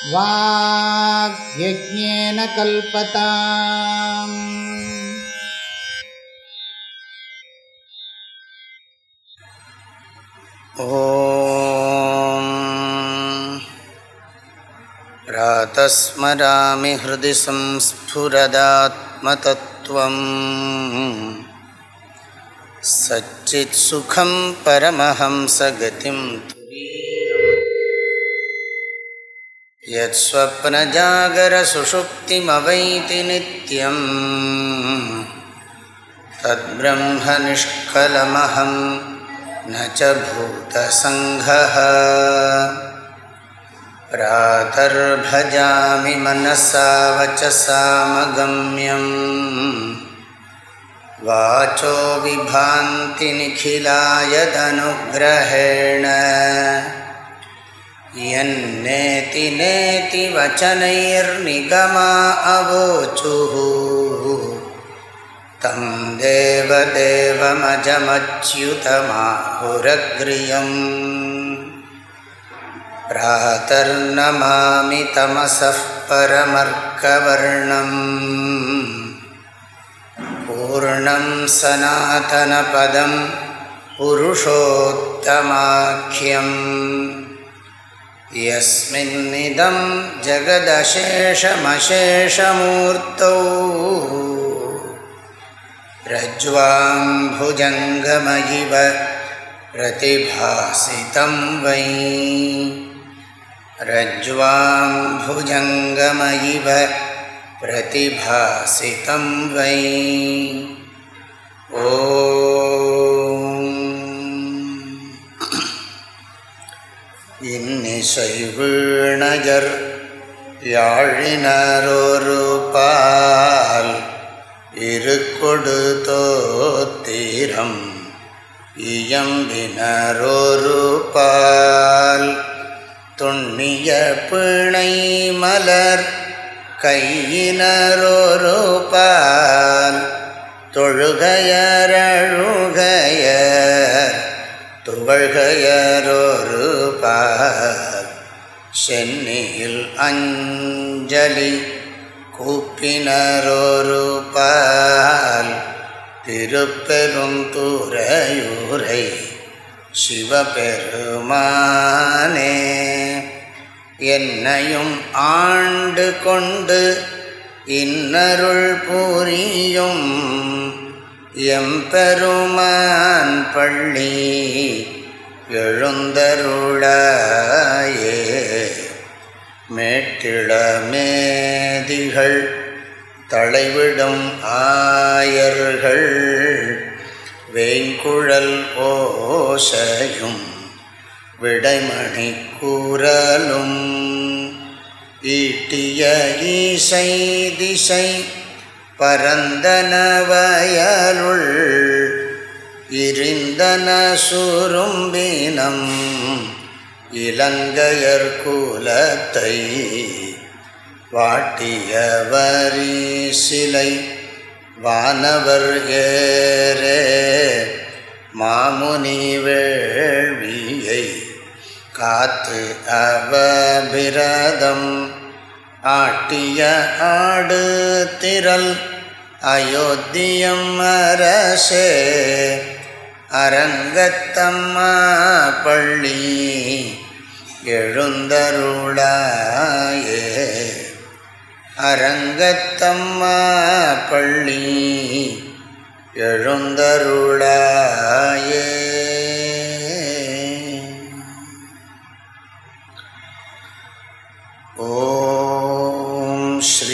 वाग्यज्ञेन कल्पताम् ॐ प्रातस्मरामि हृदि संस्फुरदात्मतत्त्वम् सच्चित्सुखं परमहंसगतिं यत्स्वप्नजागरसुषुप्तिमवैति नित्यम् तद्ब्रह्मनिष्कलमहं न च भूतसङ्घः प्रातर्भजामि मनसा वचसामगम्यम् वाचो विभान्तिनिखिलायदनुग्रहेण यन्नेति नेति वचनैर्निगमा अवोचुः तं देवदेवमजमच्युतमाहुरग्र्यम् प्रातर्नमामि तमसः परमर्कवर्णम् पूर्णं सनातनपदं पुरुषोत्तमाख्यम् यस्मिन्निदं जगदशेषमशेषमूर्तौ रज्ज्वाम्भुजङ्गमयिव प्रतिभासितं वै रज्ज्वाम्भुजङ्गमयिव प्रतिभासितं वै ॐ இன்னிசைவீணயர் யாழினரோருபால் இருக்கொடு தோத்தீரம் இயம்பினரோருபால் துண்ணிய பிணை மலர் கையினரோருபால் தொழுகையரழுகையர் துவழ்கையரோரு பார் சென்னியில் அஞ்சலி கூப்பினரோரு பால் திருப்பெருந்துறையூரை சிவபெருமானே என்னையும் ஆண்டு கொண்டு இன்னருள் புரியும் எம்பெருமான் பள்ளி எழுந்தருளாயே மேட்டிளமேதிகள் தலைவிடும் ஆயர்கள் வேங்குழல் ஓசையும் விடைமணி கூறலும் ஈட்டிய ஈசை திசை பரந்தன வயலுள் இருந்தன சுரும்பினம் இலங்கையர் குலத்தை வாட்டிய வரி சிலை வானவர் ஏரே மாமுனி வேள்வியை காத்து அவபிரதம் ஆட்டிய ஆடு திரள் அயோத்தியம் அரசே அரங்கத்தம்மா பள்ளி எழுந்தருளாயே அரங்கத்தம்மா பள்ளி எழுந்தருளாயே ॐ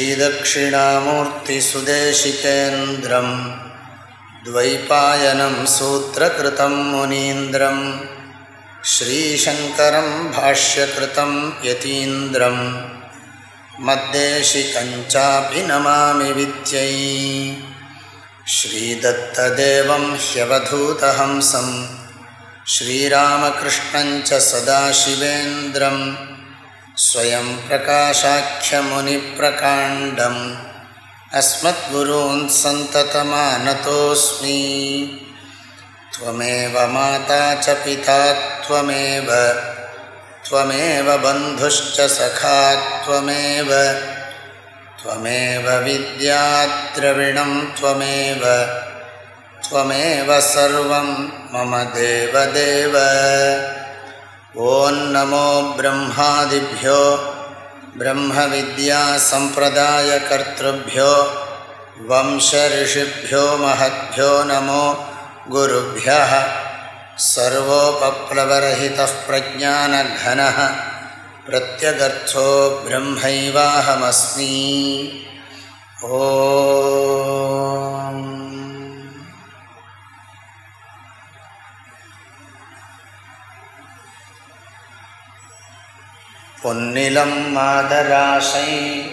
श्रीदक्षिणामूर्तिसुदेशिकेन्द्रं द्वैपायनं सूत्रकृतं मुनीन्द्रं श्रीशङ्करं भाष्यकृतं यतीन्द्रं मद्देशिकञ्चापि नमामि विद्यै श्रीदत्तदेवं ह्यवधूतहंसं श्रीरामकृष्णञ्च सदाशिवेन्द्रं स्वयं प्रकाशाख्यमुनिप्रकाण्डम् अस्मद्गुरून् सन्ततमानतोऽस्मि त्वमेव माता च पिता त्वमेव त्वमेव बन्धुश्च सखा त्वमेव त्वमेव विद्याद्रविणं त्वमेव त्वमेव सर्वं मम देवदेव ॐ नमो ब्रह्मादिभ्यो ब्रह्मविद्यासम्प्रदायकर्तृभ्यो वंशऋषिभ्यो महद्भ्यो नमो गुरुभ्यः सर्वोपप्लवरहितः प्रज्ञानघनः प्रत्यगर्थो ब्रह्मैवाहमस्मि ओ பொன்னிலம் மாதராசை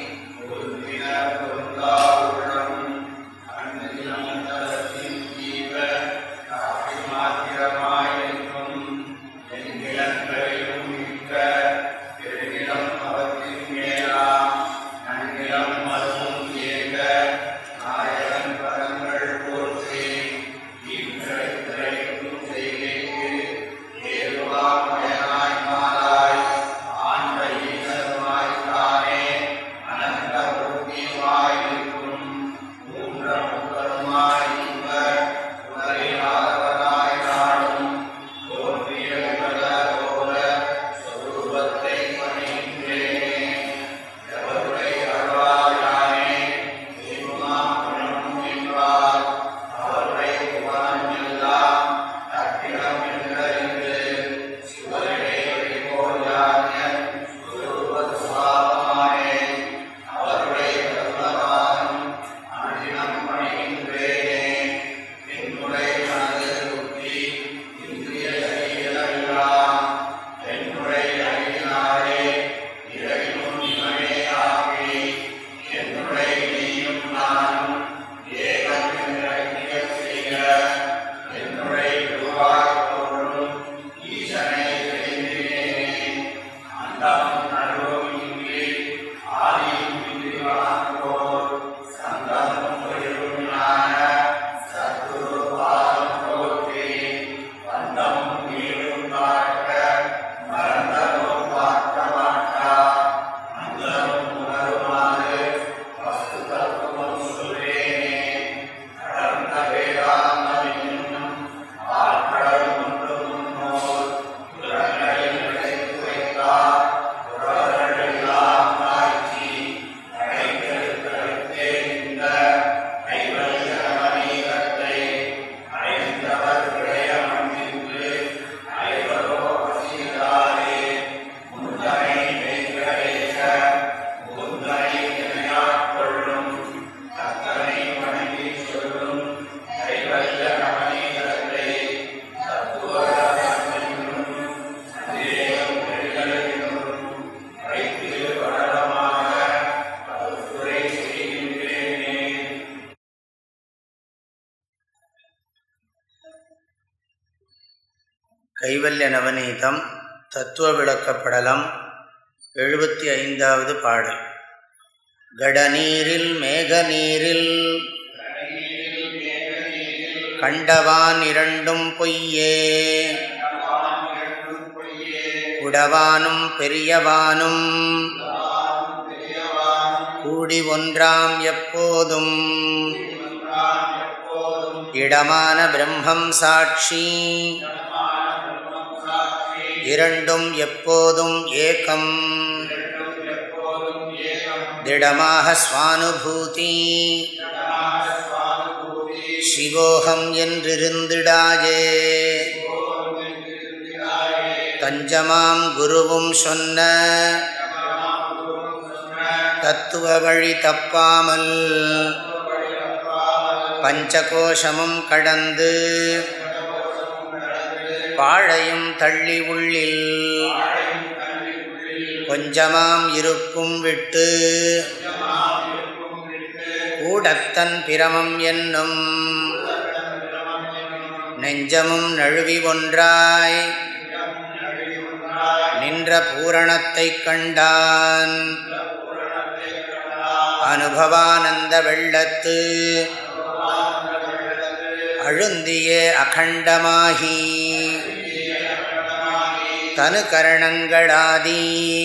கைவல்ய நவநீதம் தத்துவ விளக்கப்படலம் எழுபத்தி ஐந்தாவது பாடல் கடநீரில் மேகநீரில் கண்டவான் இரண்டும் பொய்யே உடவானும் பெரியவானும் கூடி ஒன்றாம் எப்போதும் இடமான பிரம்மம் சாட்சி இரண்டும் எப்போதும் ஏகம் திடமாக ஸ்வானுபூதி சிவோகம் என்றிருந்திடாயே தஞ்சமாம் குருவும் சொன்ன தத்துவ வழி தப்பாமல் பஞ்சகோஷமும் கடந்து பாழையும் தள்ளி உள்ளில் கொஞ்சமாம் இருக்கும் விட்டு கூடத்தன் பிரமம் என்னும் நெஞ்சமும் நழுவி ஒன்றாய் நின்ற பூரணத்தைக் கண்டான் அனுபவானந்த வெள்ளத்து அழுந்தியே அகண்டமாகி தனு கரணங்களாதி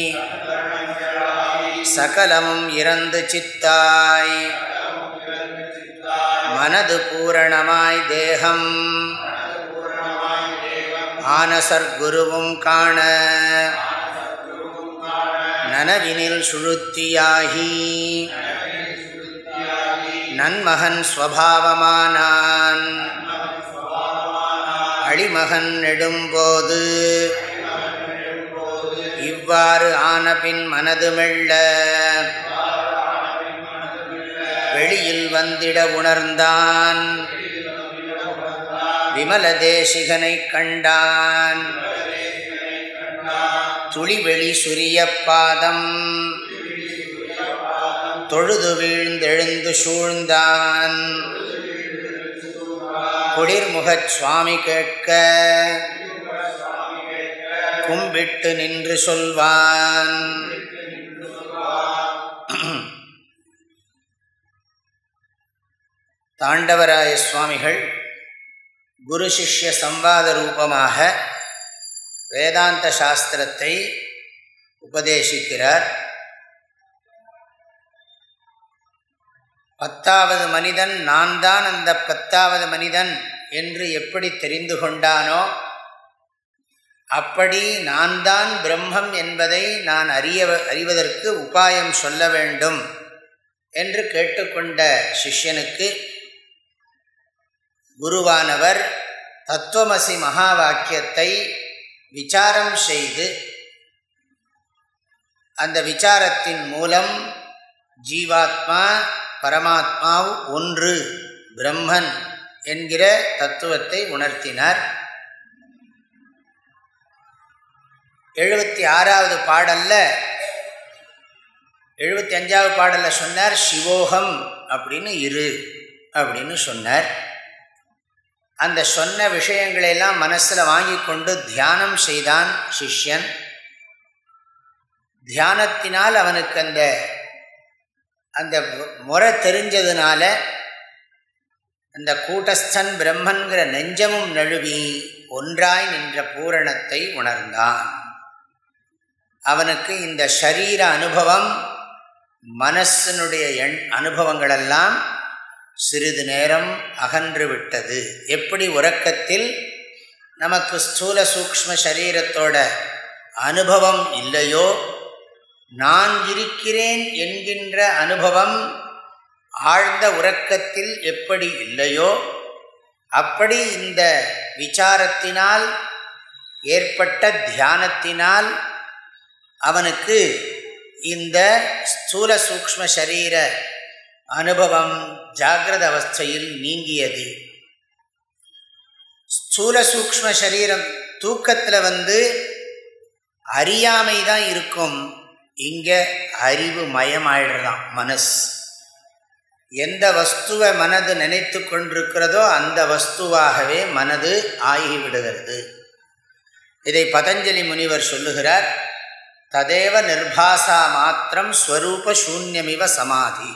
சகலமும் இறந்து சித்தாய் மனது பூரணமாய் தேகம் ஆனசர்குருவும் காண நனவினில் சுழுத்தியாகி நன்மகன் ஸ்வபாவமானான் அழிமகன் நெடும்போது இவ்வாறு ஆனபின் மனது மெல்ல வெளியில் வந்திட உணர்ந்தான் விமல தேசிகனை கண்டான் துளிவெளி சுரிய பாதம் தொழுது வீழ்ந்தெழுந்து சூழ்ந்தான் குளிர்முகச் சுவாமி கேட்க கும்பிட்டு நின்று சொல்வான் தாண்டவராய சுவாமிகள் குரு சிஷ்ய சம்வாத ரூபமாக வேதாந்த சாஸ்திரத்தை உபதேசிக்கிறார் பத்தாவது மனிதன் நான் தான் அந்த பத்தாவது மனிதன் என்று எப்படி தெரிந்து கொண்டானோ அப்படி நான் தான் பிரம்மம் என்பதை நான் அறிய அறிவதற்கு உபாயம் சொல்ல வேண்டும் என்று கேட்டுக்கொண்ட சிஷ்யனுக்கு குருவானவர் தத்துவமசி மகா வாக்கியத்தை விசாரம் செய்து அந்த விசாரத்தின் மூலம் ஜீவாத்மா பரமாத்மா ஒன்று பிரம்மன் என்கிற தத்துவத்தை உணர்த்தினார் எழுபத்தி ஆறாவது பாடல்ல எழுபத்தி அஞ்சாவது பாடலில் சொன்னார் சிவோகம் அப்படின்னு இரு அப்படின்னு சொன்னார் அந்த சொன்ன விஷயங்களெல்லாம் மனசில் வாங்கி கொண்டு தியானம் செய்தான் சிஷ்யன் தியானத்தினால் அவனுக்கு அந்த அந்த முறை தெரிஞ்சதுனால அந்த கூட்டஸ்தன் பிரம்மன்கிற நெஞ்சமும் நழுவி ஒன்றாய் நின்ற பூரணத்தை உணர்ந்தான் அவனுக்கு இந்த ஷரீர அனுபவம் மனசினுடைய எண் அனுபவங்களெல்லாம் சிறிது நேரம் அகன்று விட்டது எப்படி உறக்கத்தில் நமக்கு ஸ்தூல சூக்ம சரீரத்தோட அனுபவம் இல்லையோ நான் இருக்கிறேன் என்கின்ற அனுபவம் ஆழ்ந்த உறக்கத்தில் எப்படி இல்லையோ அப்படி இந்த விசாரத்தினால் ஏற்பட்ட தியானத்தினால் அவனுக்கு இந்த ஸ்தூல சூக்ம சரீர அனுபவம் ஜாகிரத அவஸ்தையில் நீங்கியது ஸ்தூல சூக்ம சரீரம் தூக்கத்தில் வந்து அறியாமை தான் இருக்கும் இங்கே அறிவு மயமாயிடுறதான் மனஸ் எந்த வஸ்துவை மனது நினைத்து கொண்டிருக்கிறதோ அந்த வஸ்துவாகவே மனது ஆகிவிடுகிறது இதை பதஞ்சலி முனிவர் சொல்லுகிறார் ததேவ நிர்பாசா மாத்திரம் ஸ்வரூப சூன்யமிவ சமாதி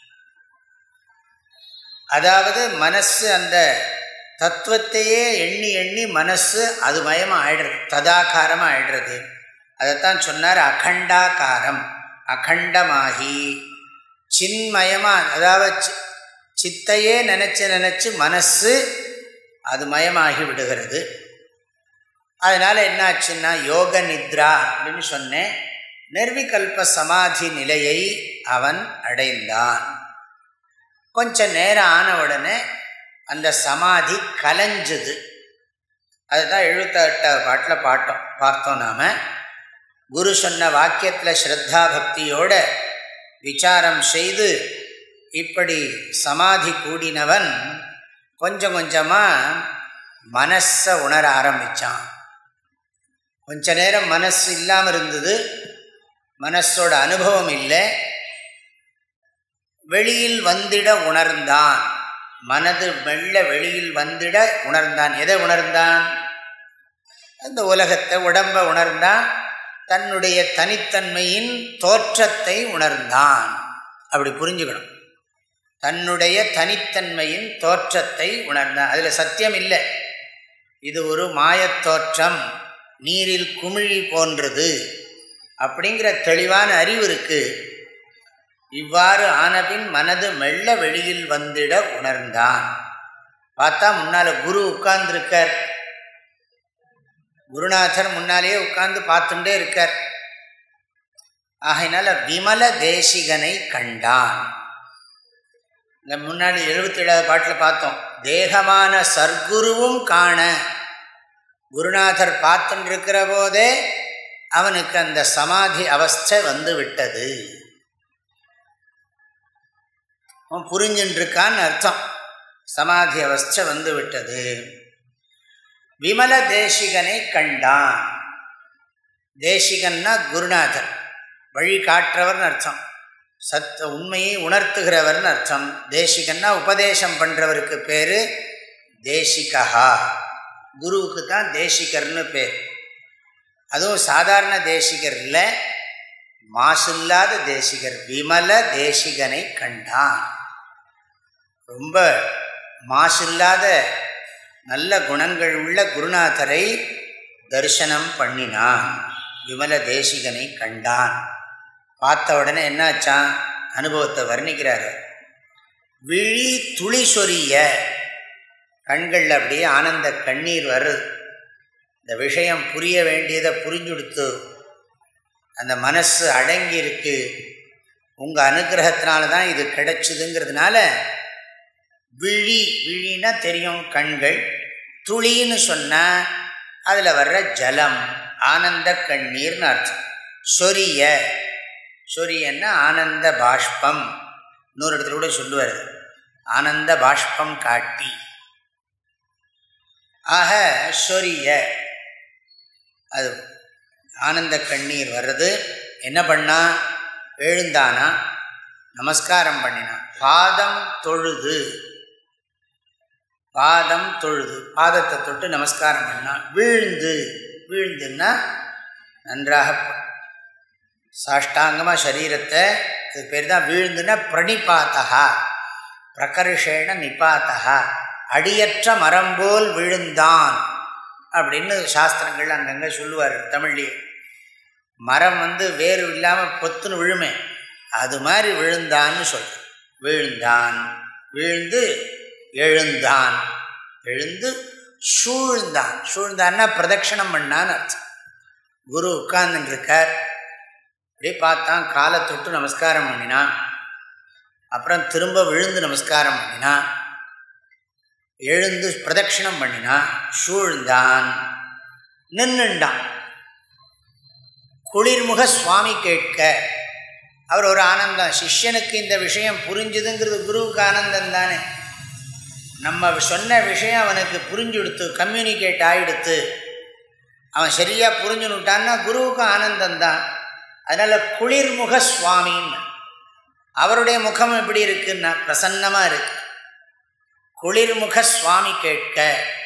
அதாவது மனசு அந்த தத்துவத்தையே எண்ணி எண்ணி மனசு அது மயமாக ஆயிடுறது ததாகாரமாக ஆயிடுறது அதைத்தான் சொன்னார் அகண்டாகாரம் அகண்டமாகி சின்மயமாக அதாவது சித்தையே நினச்சி நினச்சி மனசு அது மயமாகி விடுகிறது அதனால் என்னாச்சுன்னா யோக நித்ரா அப்படின்னு சொன்னேன் நிர்விகல்ப சமாதி நிலையை அவன் அடைந்தான் கொஞ்ச நேரம் ஆன உடனே அந்த சமாதி கலைஞ்சுது அதுதான் எழுபத்தெட்டாவது பாட்டில் பாட்டோம் பார்த்தோம் நாம் குரு சொன்ன வாக்கியத்தில் ஸ்ரத்தா பக்தியோட விசாரம் செய்து இப்படி சமாதி கூடினவன் கொஞ்சம் கொஞ்சமாக மனசை உணர ஆரம்பித்தான் கொஞ்ச நேரம் மனசு இல்லாமல் இருந்தது மனசோட அனுபவம் இல்லை வெளியில் வந்திட உணர்ந்தான் மனது மெல்ல வெளியில் வந்திட உணர்ந்தான் எதை உணர்ந்தான் அந்த உலகத்தை உடம்பை உணர்ந்தான் தன்னுடைய தனித்தன்மையின் தோற்றத்தை உணர்ந்தான் அப்படி புரிஞ்சுக்கணும் தன்னுடைய தனித்தன்மையின் தோற்றத்தை உணர்ந்தான் அதில் சத்தியம் இல்லை இது ஒரு மாயத்தோற்றம் நீரில் குமிழி போன்றது அப்படிங்கிற தெளிவான அறிவு இருக்கு இவ்வாறு ஆனபின் மனது மெல்ல வெளியில் வந்திட உணர்ந்தான் பார்த்தா முன்னால் குரு உட்கார்ந்துருக்கார் குருநாதர் முன்னாலேயே உட்கார்ந்து பார்த்துட்டே இருக்கார் ஆகையினால விமல தேசிகனை கண்டான் இந்த முன்னாடி எழுபத்தி ஏழாவது பாட்டில் பார்த்தோம் தேகமான சர்க்குருவும் காண குருநாதர் பார்த்துட்டு இருக்கிற போதே அவனுக்கு அந்த சமாதி அவஸ்தை வந்து விட்டது அவன் புரிஞ்சுட்டுருக்கான்னு அர்த்தம் சமாதி அவஸ்தை வந்து விட்டது விமல தேசிகனை கண்டான் தேசிகன்னா குருநாதர் வழி காட்டுறவர்னு அர்த்தம் சத்த உண்மையை உணர்த்துகிறவர்னு அர்த்தம் தேசிகன்னா உபதேசம் பண்ணுறவருக்கு பேர் தேசிகா குருவுக்கு தான் தேசிகர்னு பேர் அதுவும் சாதாரண தேசிகர் இல்லை மாசில்லாத தேசிகர் விமல தேசிகனை கண்டான் ரொம்ப மாசில்லாத நல்ல குணங்கள் உள்ள குருநாதரை தரிசனம் பண்ணினான் விமல தேசிகனை கண்டான் பார்த்த உடனே என்னாச்சான் அனுபவத்தை வர்ணிக்கிறாரு விழி துளி சொரிய கண்களில் அப்படியே ஆனந்த கண்ணீர் வருது இந்த விஷயம் புரிய வேண்டியதை புரிஞ்சுடுத்து அந்த மனசு அடங்கி இருக்கு உங்கள் அனுகிரகத்தினால தான் இது கிடைச்சிதுங்கிறதுனால விழி விழின்னா தெரியும் கண்கள் துளின்னு சொன்னால் அதில் வர்ற ஜலம் ஆனந்த கண்ணீர்னு அர்த்தம் சொரிய சொரியன்னா ஆனந்த பாஷ்பம் இன்னொரு இடத்துல கூட சொல்லுவார் ஆனந்த பாஷ்பம் காட்டி ஆக சொரிய அது ஆனந்த கண்ணீர் வர்றது என்ன பண்ணா எழுந்தானா நமஸ்காரம் பண்ணினான் பாதம் தொழுது பாதம் தொழுது பாதத்தை தொட்டு நமஸ்காரம் பண்ணான் வீழ்ந்து வீழ்ந்துன்னா நன்றாக சாஷ்டாங்கமாக சரீரத்தை இது பேர் தான் வீழ்ந்துன்னா பிரணிபாத்தகா பிரகர்ஷேன நிபாத்தகா அடியற்ற மரம் போல் விழுந்தான் அப்படின்னு சாஸ்திரங்கள் அங்கங்கே சொல்லுவார் தமிழ்லேயே மரம் வந்து வேறு இல்லாமல் பொத்துன்னு விழுமே அது மாதிரி விழுந்தான்னு சொல் விழுந்தான் விழுந்து எழுந்தான் எழுந்து சூழ்ந்தான் சூழ்ந்தான்னா பிரதட்சணம் பண்ணான்னு அர்த்தம் குரு உட்கார்ந்துருக்கார் அப்படியே பார்த்தான் காலை தொட்டு நமஸ்காரம் பண்ணினான் அப்புறம் திரும்ப விழுந்து நமஸ்காரம் பண்ணினான் எழுந்து பிரதட்சிணம் பண்ணினான் சூழ்ந்தான் நின்றுண்டான் குளிர்முக சுவாமி கேட்க அவர் ஒரு ஆனந்தம் சிஷ்யனுக்கு இந்த விஷயம் புரிஞ்சுதுங்கிறது குருவுக்கு ஆனந்தம் தானே நம்ம சொன்ன விஷயம் அவனுக்கு புரிஞ்சுடுத்து கம்யூனிகேட் ஆகிடுத்து அவன் சரியாக புரிஞ்சுனுட்டான்னா குருவுக்கும் ஆனந்தம்தான் அதனால் குளிர்முக சுவாமின்னு அவருடைய முகம் எப்படி இருக்குன்னா பிரசன்னமாக இருக்கு குளிர்முக சுவாமி கேட்க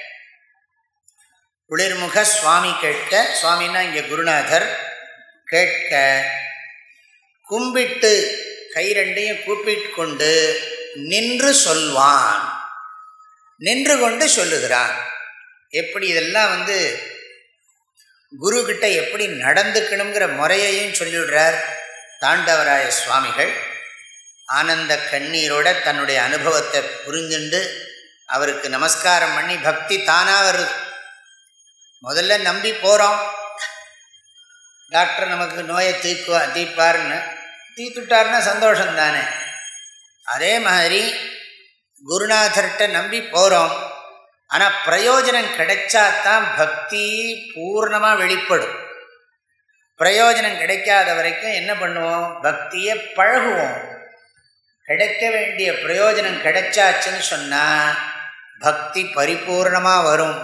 குளிர்முக சுவாமி கேட்க சுவாமின்னா இங்கே குருநாதர் கேட்க கும்பிட்டு கை ரெண்டையும் கூப்பிட்டு கொண்டு நின்று சொல்வான் நின்று கொண்டு சொல்லுகிறான் எப்படி இதெல்லாம் வந்து குருக்கிட்ட எப்படி நடந்துக்கணுங்கிற முறையையும் சொல்லிவிடுறார் தாண்டவராய சுவாமிகள் ஆனந்த கண்ணீரோட தன்னுடைய அனுபவத்தை புரிஞ்சுண்டு அவருக்கு நமஸ்காரம் பண்ணி பக்தி தானாக வருது முதல்ல நம்பி போகிறோம் டாக்டர் நமக்கு நோயை தீக்குவா தீப்பார்னு தீத்துட்டார்னா சந்தோஷம் தானே அதே மாதிரி குருநாதர்கிட்ட நம்பி போகிறோம் ஆனால் பிரயோஜனம் கிடைச்சாதான் பக்தி பூர்ணமாக வெளிப்படும் பிரயோஜனம் கிடைக்காத வரைக்கும் என்ன பண்ணுவோம் பக்தியை பழகுவோம் கிடைக்க வேண்டிய பிரயோஜனம் கிடைச்சாச்சுன்னு சொன்னால் பக்தி பரிபூர்ணமாக வரும்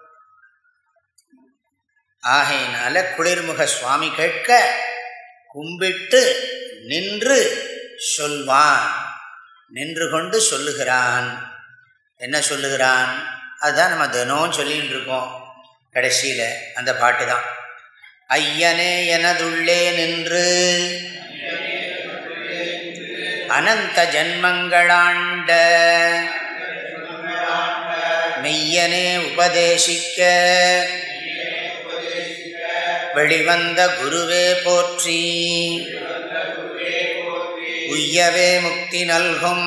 ஆகையினால குளிர்முக சுவாமி கேட்க கும்பிட்டு நின்று சொல்வான் நின்று கொண்டு சொல்லுகிறான் என்ன சொல்லுகிறான் அதுதான் நம்ம தினம் சொல்லிகிட்டு இருக்கோம் கடைசியில் அந்த பாட்டு தான் ஐயனே எனதுள்ளே நின்று அனந்த ஜன்மங்களாண்ட மெய்யனே உபதேசிக்க வெளிவந்த குருவே போற்றி உய்யவே முக்தி நல்கும்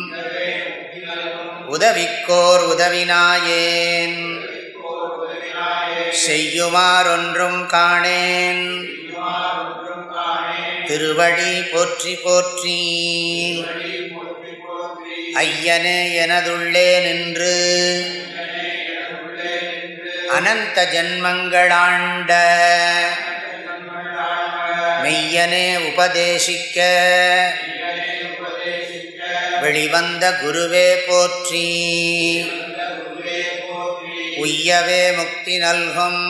உதவிக்கோர் உதவினாயேன் செய்யுமாறொன்றும் காணேன் திருவடி போற்றி போற்றி ஐயனே எனதுள்ளே நின்று அனந்த ஜன்மங்களாண்ட மெய்யனே உபதேசிக்க வெளிவந்த குருவே போற்றி உய்யவே முக்தி நல்கும்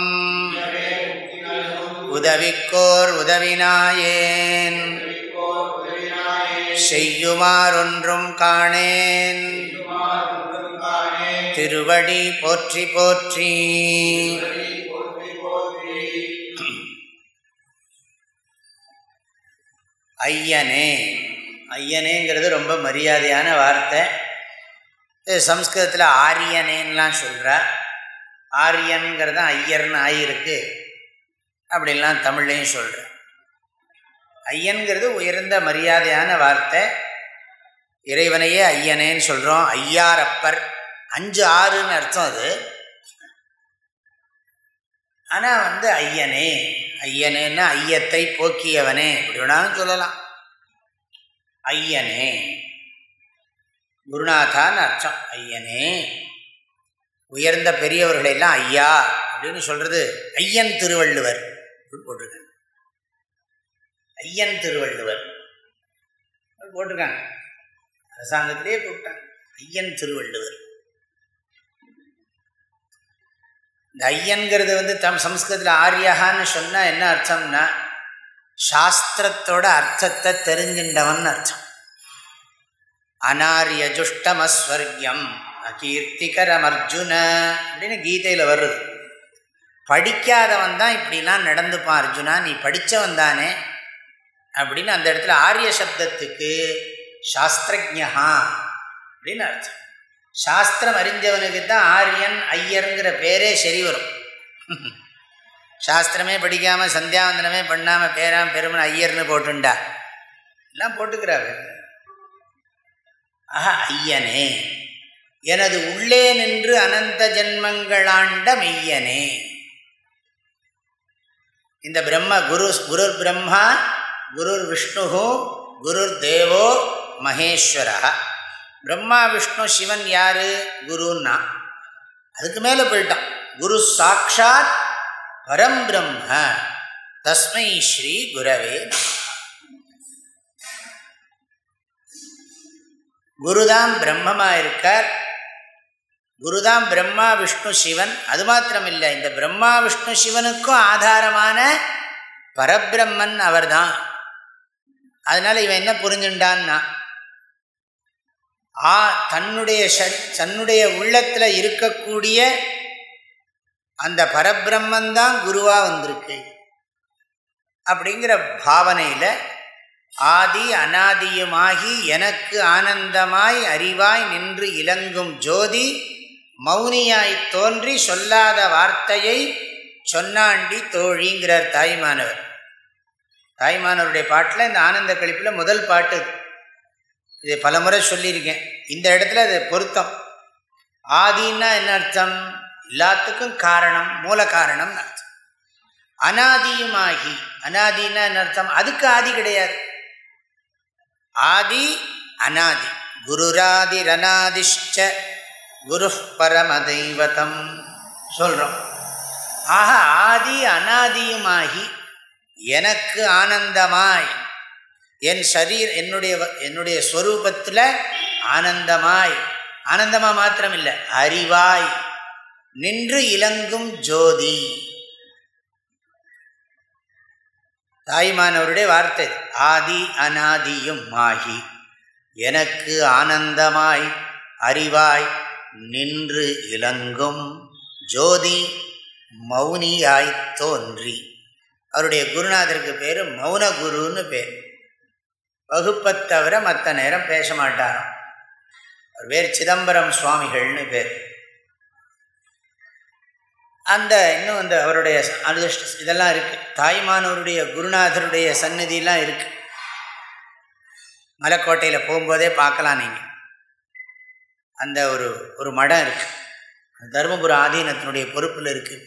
உதவிக்கோர் உதவினாயேன் செய்யுமாறொன்றும் காணேன் திருவடி போற்றி போற்றி ஐயனே ஐயனேங்கிறது ரொம்ப மரியாதையான வார்த்தை இது சம்ஸ்கிருதத்தில் ஆரியனேன்னெலாம் சொல்கிறா ஆரியன்கிறது ஐயர்னு ஆயிருக்கு அப்படின்லாம் தமிழ்லையும் சொல்கிறேன் ஐயன்கிறது உயர்ந்த மரியாதையான வார்த்தை இறைவனையே ஐயனேன்னு சொல்கிறோம் ஐயாரப்பர் அஞ்சு ஆறுன்னு அர்த்தம் அது ஆனால் வந்து ஐயனே ஐயனேன்னா ஐயத்தை போக்கியவனே இப்படி வேணாலும் சொல்லலாம் ஐயனே குருநாதான்னு அர்த்தம் ஐயனே உயர்ந்த பெரியவர்களெல்லாம் ஐயா அப்படின்னு சொல்கிறது ஐயன் திருவள்ளுவர் போட்டிருக்காங்க ஐயன் திருவள்ளுவர் போட்டிருக்காங்க அரசாங்கத்திலே போட்டாங்க ஐயன் திருவள்ளுவர் இந்த ஐயன்கிறது வந்து தம் சம்ஸ்கிருதத்தில் ஆரியான்னு சொன்னால் என்ன அர்த்தம்னா சாஸ்திரத்தோட அர்த்தத்தை தெரிஞ்சின்றவன் அர்த்தம் அனாரியஜுஷ்டமஸ்வர்யம் அகீர்த்திகரம் அர்ஜுன அப்படின்னு கீதையில் வருது படிக்காதவன் தான் இப்படிலாம் நடந்துப்பான் அர்ஜுனா நீ படித்தவன் தானே அப்படின்னு அந்த இடத்துல ஆரிய சப்தத்துக்கு சாஸ்திரஜா அப்படின்னு அர்த்தம் சாஸ்திரம் அறிஞ்சவனுக்கு தான் ஆரியன் ஐயருங்கிற பேரே சரி வரும் சாஸ்திரமே படிக்காமல் சந்தியாவந்தனமே பண்ணாமல் பேராம் பெருமன் ஐயர்னு போட்டுண்டா எல்லாம் போட்டுக்கிறாங்க ஆஹா ஐயனே எனது உள்ளே நின்று அனந்த ஜென்மங்களாண்ட மெய்யனே இந்த பிரம்ம குரு குருர் பிரம்மா குருர் விஷ்ணு குருர் தேவோ மகேஸ்வரா பிரம்மா விஷ்ணு சிவன் யாரு குருன்னா அதுக்கு மேலே போயிட்டான் குரு சாட்சாத் பரம் பிரம்ம தஸ்மை ஸ்ரீ குரவே குருதான் பிரம்மமாக இருக்கார் குருதான் பிரம்மா விஷ்ணு சிவன் அது மாத்திரம் இல்லை இந்த பிரம்மா விஷ்ணு சிவனுக்கும் ஆதாரமான பரபிரம்மன் அவர்தான் அதனால் இவன் என்ன புரிஞ்சுண்டான்னா ஆ தன்னுடைய தன்னுடைய உள்ளத்தில் இருக்கக்கூடிய அந்த பரபிரம்மன் தான் குருவாக வந்திருக்கு அப்படிங்கிற பாவனையில் ஆதி அனாதியுமாகி எனக்கு ஆனந்தமாய் அறிவாய் நின்று இலங்கும் ஜோதி மௌனியாய் தோன்றி சொல்லாத வார்த்தையை சொன்னாண்டி தோழிங்கிறார் தாய்மானவர் தாய்மானவருடைய பாட்டில் இந்த ஆனந்த கழிப்பில் முதல் பாட்டு இதை பல முறை சொல்லியிருக்கேன் இந்த இடத்துல அது பொருத்தம் ஆதின்னா என்ன அர்த்தம் எல்லாத்துக்கும் காரணம் மூல காரணம் அர்த்தம் அனாதியுமாகி அனாதின்னா என்ன அர்த்தம் அதுக்கு ஆதி கிடையாது ஆதி அனாதி குருராதிரநாதிஷ்ட குரு பரமதெய்வதம் சொல்கிறோம் ஆக ஆதி அனாதியுமாகி எனக்கு ஆனந்தமாய் என் சரீர் என்னுடைய என்னுடைய ஸ்வரூபத்தில் ஆனந்தமாய் ஆனந்தமாக மாத்திரம் இல்லை அறிவாய் நின்று இலங்கும் ஜோதி தாய்மானவருடைய வார்த்தை ஆதி அனாதியும் ஆகி எனக்கு ஆனந்தமாய் அறிவாய் நின்று இலங்கும் ஜோதி மௌனியாய் தோன்றி அவருடைய குருநாதருக்கு பேர் மௌன குருன்னு பேர் வகுப்பை தவிர மற்ற நேரம் பேச மாட்டாராம் அவர் பேர் சிதம்பரம் சுவாமிகள்னு பேர் அந்த இன்னும் அந்த அவருடைய அதிர்ஷ்ட இதெல்லாம் இருக்குது தாய்மானவருடைய குருநாதருடைய சந்நிதியெலாம் இருக்குது மலைக்கோட்டையில் போகும்போதே பார்க்கலாம் நீங்கள் அந்த ஒரு ஒரு மடம் இருக்குது தருமபுர ஆதீனத்தினுடைய பொறுப்பில் இருக்குது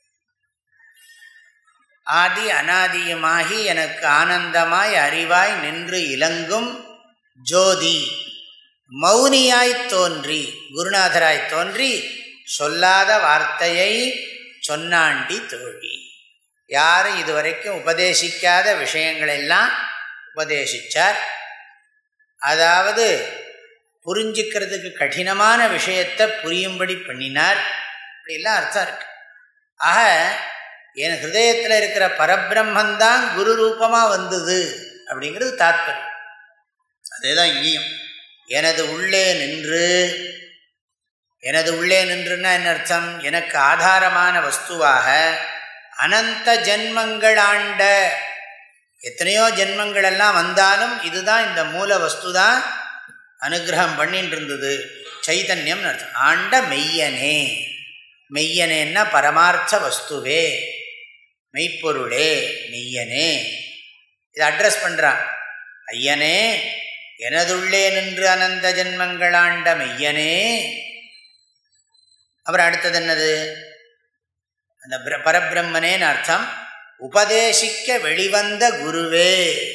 ஆதி அனாதியுமாகி எனக்கு ஆனந்தமாய் அறிவாய் நின்று இலங்கும் ஜோதி மௌனியாய் தோன்றி குருநாதராய் தோன்றி சொல்லாத வார்த்தையை சொன்னாண்டி தோழி யாரும் இதுவரைக்கும் உபதேசிக்காத விஷயங்களெல்லாம் உபதேசித்தார் அதாவது புரிஞ்சுக்கிறதுக்கு கடினமான விஷயத்தை புரியும்படி பண்ணினார் இப்படிலாம் அர்த்தம் இருக்கு ஆக என் ஹிருதயத்தில் இருக்கிற பரபிரம்மந்தான் குரு ரூபமாக வந்தது அப்படிங்கிறது தாத்பரியம் அதே தான் இங்கேயும் எனது உள்ளே நின்று எனது உள்ளே நின்றுன்னா என்ன அர்த்தம் எனக்கு ஆதாரமான வஸ்துவாக அனந்த ஜென்மங்கள் ஆண்ட எத்தனையோ ஜென்மங்கள் எல்லாம் வந்தாலும் இதுதான் இந்த மூல வஸ்து தான் அனுகிரகம் பண்ணிட்டு இருந்தது சைதன்யம் அர்த்தம் ஆண்ட மெய்யனே மெய்யனேன்னா பரமார்த்த வஸ்துவே மெய்ப்பொருளே மெய்யனே இதை அட்ரஸ் பண்ணுறான் ஐயனே எனதுள்ளே நின்று அனந்த ஜென்மங்கள் ஆண்ட மெய்யனே அப்புறம் அடுத்தது என்னது அந்த பரபிரம்மனேன்னு அர்த்தம் உபதேசிக்க வெளிவந்த குருவே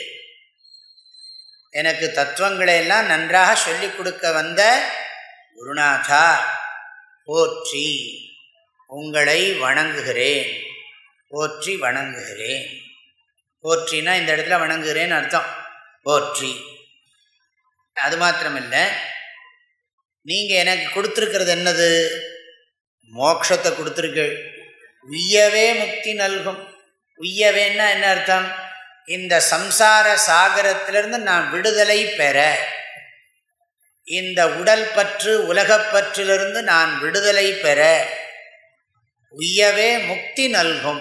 எனக்கு தத்துவங்களை எல்லாம் நன்றாக சொல்லிக் கொடுக்க வந்த குருநாதா போற்றி உங்களை வணங்குகிறேன் போற்றி வணங்குகிறேன் போற்றினா இந்த இடத்துல வணங்குகிறேன்னு அர்த்தம் போற்றி அது மாத்திரமில்லை நீங்கள் எனக்கு கொடுத்துருக்கிறது என்னது மோட்சத்தை கொடுத்துருக்கு உய்யவே முக்தி நல்கும் உய்யவேன்னா என்ன அர்த்தம் இந்த சம்சார சாகரத்திலிருந்து நான் விடுதலை பெற இந்த உடல் பற்று உலகப்பற்றிலிருந்து நான் விடுதலை பெற உய்யவே முக்தி நல்கும்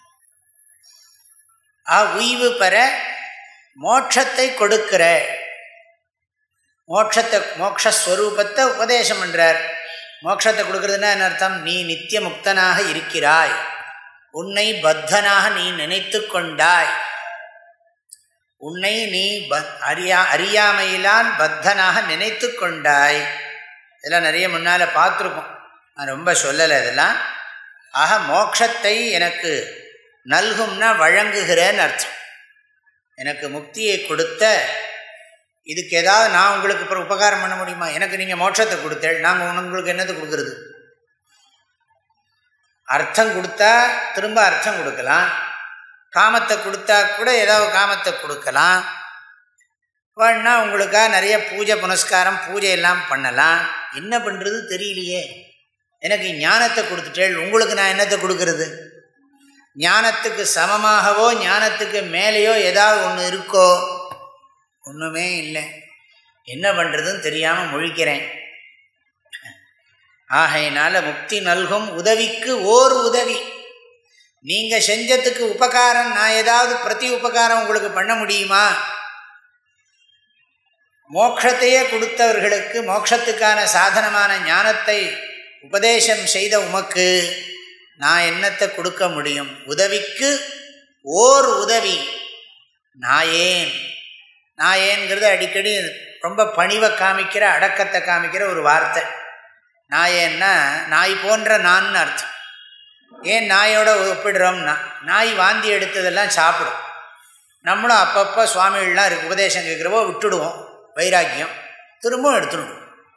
ஆ உய்வு பெற மோட்சத்தை கொடுக்கிற மோட்சத்தை மோக்ஷஸ்வரூபத்தை உபதேசம் பண்ணுறார் மோட்சத்தை கொடுக்கறதுன்னா என்ன அர்த்தம் நீ நித்திய முக்தனாக இருக்கிறாய் உன்னை பத்தனாக நீ நினைத்து கொண்டாய் உன்னை நீ பத் அறியா அறியாமையிலான் பத்தனாக நினைத்து கொண்டாய் இதெல்லாம் நிறைய முன்னால் பார்த்துருக்கோம் நான் ரொம்ப சொல்லலை இதெல்லாம் ஆக மோட்சத்தை எனக்கு நல்கும்னா வழங்குகிறேன்னு அர்த்தம் எனக்கு முக்தியை கொடுத்த இதுக்கு ஏதாவது நான் உங்களுக்கு அப்புறம் உபகாரம் பண்ண முடியுமா எனக்கு நீங்கள் மோட்சத்தை கொடுத்தேள் நாங்கள் உங்களுக்கு என்னது கொடுக்குறது அர்த்தம் கொடுத்தா திரும்ப அர்த்தம் கொடுக்கலாம் காமத்தை கொடுத்தா கூட ஏதாவது காமத்தை கொடுக்கலாம் வேணா உங்களுக்காக நிறைய பூஜை புனஸ்காரம் பூஜை எல்லாம் பண்ணலாம் என்ன பண்ணுறது தெரியலையே எனக்கு ஞானத்தை கொடுத்துட்டேள் உங்களுக்கு நான் என்னத்தை கொடுக்கறது ஞானத்துக்கு சமமாகவோ ஞானத்துக்கு மேலேயோ ஏதாவது ஒன்று இருக்கோ ஒன்றுமே இல்லை என்ன பண்ணுறதுன்னு தெரியாமல் முழிக்கிறேன் ஆகையினால முக்தி நல்கும் உதவிக்கு ஓர் உதவி நீங்கள் செஞ்சதுக்கு உபகாரம் நான் ஏதாவது பிரதி உபகாரம் உங்களுக்கு பண்ண முடியுமா மோட்சத்தையே கொடுத்தவர்களுக்கு மோட்சத்துக்கான சாதனமான ஞானத்தை உபதேசம் செய்த உமக்கு நான் என்னத்தை கொடுக்க முடியும் உதவிக்கு ஓர் உதவி நாயேன் நாயேங்கிறது அடிக்கடி ரொம்ப பணிவை காமிக்கிற அடக்கத்தை காமிக்கிற ஒரு வார்த்தை நாயேன்னா நாய் போன்ற நான்னு அர்த்தம் ஏன் நாயோட ஒப்பிடுறோம்னா நாய் வாந்தி எடுத்ததெல்லாம் சாப்பிடும் நம்மளும் அப்பப்போ சுவாமிகள்லாம் இருக்கு உபதேசம் கேட்குறப்போ விட்டுடுவோம் வைராக்கியம் திரும்பவும் எடுத்துடுவோம்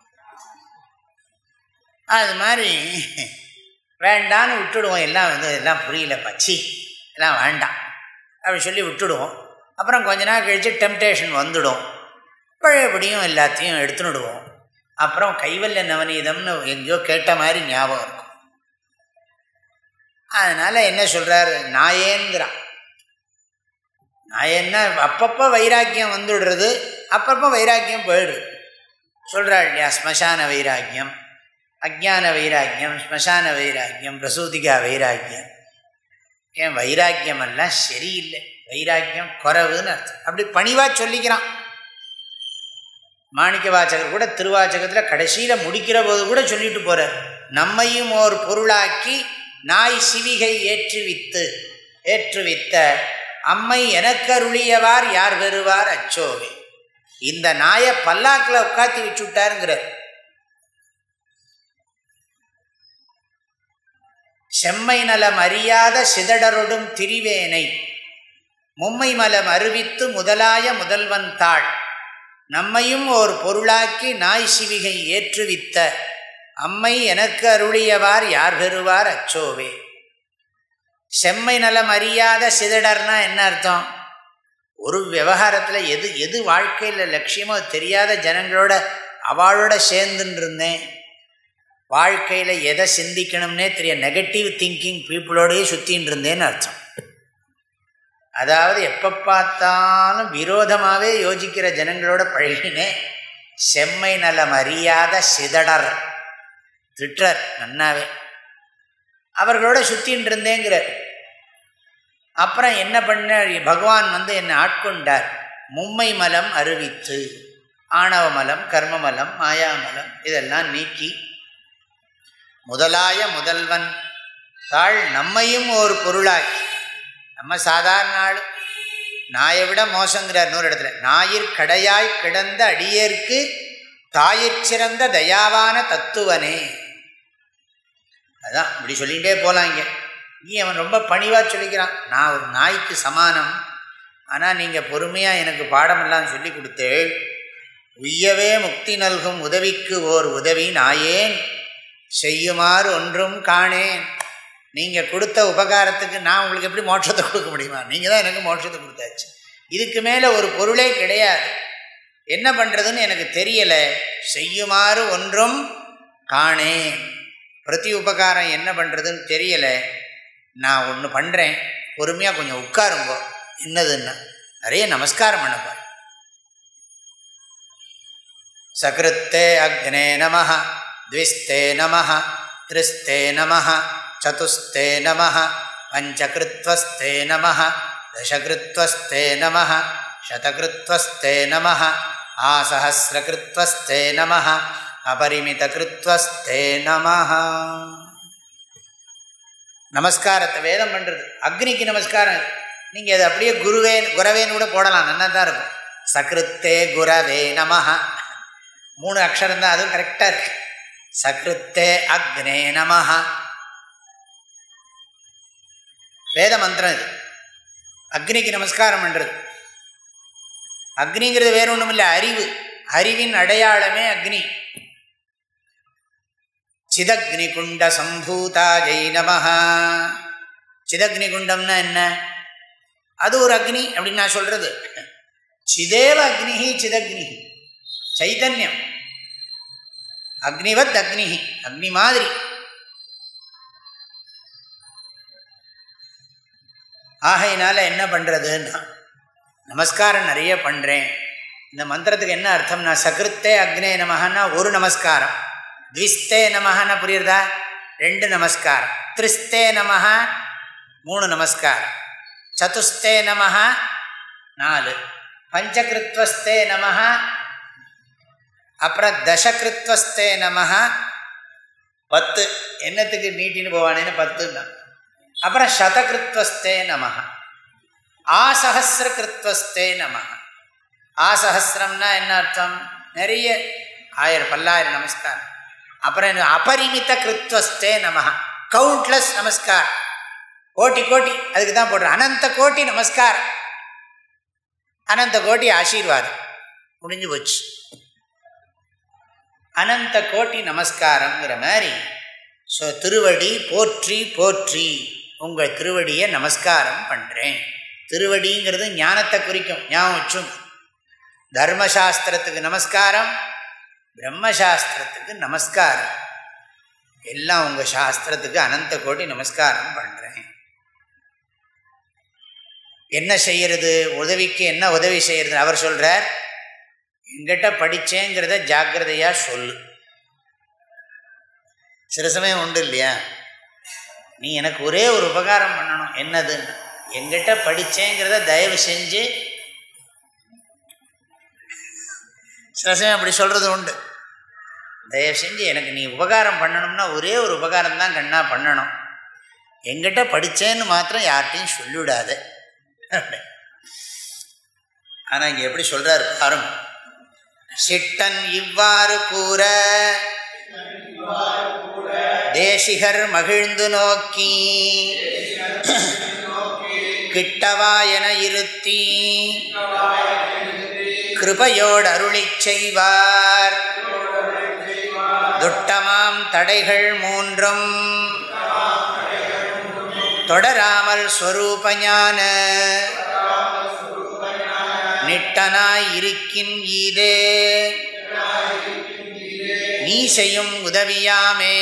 அது மாதிரி வேண்டான்னு விட்டுடுவோம் எல்லாம் வந்து எல்லாம் புரியல பச்சி எல்லாம் வேண்டாம் அப்படி சொல்லி விட்டுடுவோம் அப்புறம் கொஞ்ச நாள் கழித்து டெம்டேஷன் வந்துடும் பழையபடியும் எல்லாத்தையும் எடுத்துனுடுவோம் அப்புறம் கைவல்ய நவநீதம்னு எங்கேயோ கேட்ட மாதிரி ஞாபகம் இருக்கும் அதனால் என்ன சொல்கிறாரு நாயேங்கிறான் நாயன்னா அப்பப்போ வைராக்கியம் வந்துடுறது அப்பப்போ வைராக்கியம் போயிடுது சொல்கிறாள் இல்லையா ஸ்மசான வைராக்கியம் அஜான வைராக்கியம் ஸ்மசான வைராக்கியம் பிரசூதிகா வைராக்கியம் ஏன் வைராக்கியம் எல்லாம் சரியில்லை வைராக்கியம் குறவுன்னு அர்த்தம் அப்படி பணிவாக சொல்லிக்கிறான் மாணிக்க வாசகர் கூட திருவாச்சகத்தில் கடைசியில் முடிக்கிற போது கூட சொல்லிட்டு போகிறார் நம்மையும் ஒரு பொருளாக்கி நாய் சிவிகை ஏற்றுவித்து ஏற்றுவித்த அம்மை எனக்கருளியவார் யார் பெறுவார் அச்சோவே இந்த நாயை பல்லாக்கில் உட்காத்தி வச்சுட்டாருங்கிறார் செம்மை நலம் அறியாத சிதடரொடும் திரிவேனை மும்மை மலம் அறிவித்து முதலாய முதல்வன் தாள் நம்மையும் ஓர் பொருளாக்கி நாய் சிவிகை ஏற்றுவித்த அம்மை எனக்கு அருளியவார் யார் பெறுவார் அச்சோவே செம்மை நலம் அறியாத சிதடர்னா என்ன அர்த்தம் ஒரு விவகாரத்தில் எது எது வாழ்க்கையில் லட்சியமோ தெரியாத ஜனங்களோட அவளோட சேர்ந்துன்னு இருந்தேன் வாழ்க்கையில் எதை சிந்திக்கணும்னே தெரிய நெகட்டிவ் திங்கிங் பீப்புளோடையே சுற்றின்னு இருந்தேன்னு அர்த்தம் அதாவது எப்போ பார்த்தாலும் விரோதமாகவே யோசிக்கிற ஜனங்களோட பழகினேன் செம்மை நலம் அறியாத சிதடர் திட்டர் நன்னாவே அவர்களோட சுற்றின்னு இருந்தேங்கிறார் அப்புறம் என்ன பண்ண பகவான் வந்து என்னை ஆட்கொண்டார் மும்மை மலம் அறிவித்து ஆணவ மலம் கர்மமலம் மாயாமலம் இதெல்லாம் நீக்கி முதலாய முதல்வன் தாள் நம்மையும் ஒரு பொருளாக்கி நம்ம சாதாரண ஆள் நாயை விட மோசங்கிறார் நூறு இடத்துல ஞாயிற் கடையாய் கிடந்த அடியேற்கு தாயிற் சிறந்த தயாவான தத்துவனே அதான் இப்படி சொல்லிகிட்டே போகலாம் இங்கே நீ அவன் ரொம்ப பணிவாக சொல்லிக்கிறான் நான் ஒரு நாய்க்கு சமானம் ஆனால் நீங்கள் பொறுமையாக எனக்கு பாடமெல்லாம் சொல்லி கொடுத்தேள் உய்யவே முக்தி நல்கும் உதவிக்கு ஓர் உதவி நாயேன் செய்யுமாறு ஒன்றும் காணேன் நீங்கள் கொடுத்த உபகாரத்துக்கு நான் உங்களுக்கு எப்படி மோட்சத்தை கொடுக்க முடியுமா நீங்கள் தான் எனக்கு மோட்சத்தை கொடுத்தாச்சு இதுக்கு மேலே ஒரு பொருளே கிடையாது என்ன பண்ணுறதுன்னு எனக்கு தெரியலை செய்யுமாறு ஒன்றும் காணேன் பிரதி உபகாரம் என்ன பண்ணுறதுன்னு தெரியலை நான் ஒன்று பண்ணுறேன் பொறுமையாக கொஞ்சம் உட்காருங்கோ என்னதுன்னா நிறைய நமஸ்காரம் பண்ணப்பார் சகிருத்தே அக்னே நம द्विस्ते नमः त्रिस्ते नमः चतुस्ते नमः पञ्चकृत्वस्ते नमः दशकृत्वस्ते नमः शतकृत्वस्ते नमः आसहस्रकृत्वस्ते नमः அபரிமிதகிருத்வஸ்தே நமஹ நமஸ்காரத்தை வேதம் பண்ணுறது அக்னிக்கு நமஸ்காரம் நீங்கள் அதை அப்படியே குருவே குரவேன்னு கூட போடலாம் நல்லா தான் இருக்கும் சக்ருத்தே குரவே நமஹ மூணு அக்ஷரம் தான் அதுவும் கரெக்டாக இருக்கு சக்ருத்தே அக்னே நமஹ வேத மந்திரம் இது அக்னிக்கு நமஸ்காரம் பண்ணுறது அக்னிங்கிறது வேற ஒன்றும் இல்லை அறிவு அறிவின் அடையாளமே அக்னி சிதக்னி குண்ட சம்பூதா ஜெய் நமஹ சிதக்னி குண்டம்னா என்ன அது ஒரு அக்னி அப்படின்னு நான் சொல்றது சிதேவ அக்னிஹி சிதக்னி சைத்தன்யம் அக்னிவத் அக்னிஹி அக்னி மாதிரி ஆகையினால என்ன பண்ணுறதுன்னா நமஸ்காரம் நிறைய பண்ணுறேன் இந்த மந்திரத்துக்கு என்ன அர்த்தம்னா சகிருத்தே அக்னே நமஹன்னா ஒரு நமஸ்காரம் த்விஸ்தே நமஹன்னா புரியுறதா ரெண்டு நமஸ்காரம் த்ரிஸ்தே நமஹ மூணு நமஸ்காரம் சதுஸ்தே நமஹ நாலு பஞ்சகிருத்வஸ்தே நமஹ அப்புறம் தசகிருத்வஸ்தே நமஹ பத்து என்னத்துக்கு நீட்டின்னு போவானேன்னு பத்துன்னா அப்புறம் சதகிருத்வஸ்தே நமஹ ஆசஹசிரகிருத்வஸ்தே நமஹ ஆசஹசிரம்னா என்ன அர்த்தம் நிறைய ஆயிரம் பல்லாயிரம் நமஸ்காரம் அப்புறம் என்ன அபரிமித கிருத்வஸ்தே நமஹ கவுண்ட்லெஸ் நமஸ்கார் கோட்டி கோட்டி அதுக்கு தான் போடுறேன் அனந்த கோட்டி நமஸ்காரம் அனந்த கோட்டி ஆசீர்வாதம் முடிஞ்சு போச்சு அனந்த கோட்டி நமஸ்காரங்கிற மாதிரி ஸோ திருவடி போற்றி போற்றி உங்கள் திருவடியை நமஸ்காரம் பண்ணுறேன் திருவடிங்கிறது ஞானத்தை குறிக்கும் ஞாபகம் வச்சும் தர்மசாஸ்திரத்துக்கு நமஸ்காரம் பிரம்மசாஸ்திரத்துக்கு நமஸ்காரம் எல்லாம் உங்கள் சாஸ்திரத்துக்கு அனந்த கோடி நமஸ்காரம் பண்ணுறேன் என்ன செய்யறது உதவிக்கு என்ன உதவி செய்யறது அவர் சொல்கிறார் எங்கிட்ட படித்தேங்கிறத ஜாக்கிரதையாக சொல்லு சில சமயம் உண்டு இல்லையா நீ எனக்கு ஒரே ஒரு உபகாரம் பண்ணணும் என்னதுன்னு எங்கிட்ட படித்தேங்கிறத தயவு செஞ்சு சில சமயம் அப்படி சொல்கிறது உண்டு தயவு செஞ்சு எனக்கு நீ உபகாரம் பண்ணணும்னா ஒரே ஒரு உபகாரம் தான் கண்ணா பண்ணணும் எங்கிட்ட படித்தேன்னு மாத்திரம் யார்கிட்டையும் சொல்லிவிடாத ஆனால் இங்கே எப்படி சொல்கிறார் பாருங்க சிட்டன் இவ்வாறு கூற தேசிகர் மகிழ்ந்து நோக்கி கிட்டவா என இருத்தி கிருபையோடு அருளி செய்வார் துட்டமாம் தடைகள் மூன்றும் தொடராமல் ஸ்வரூபஞான நிட்டனாய் இருக்கின் ஈதே நீ செய்யும் உதவியாமே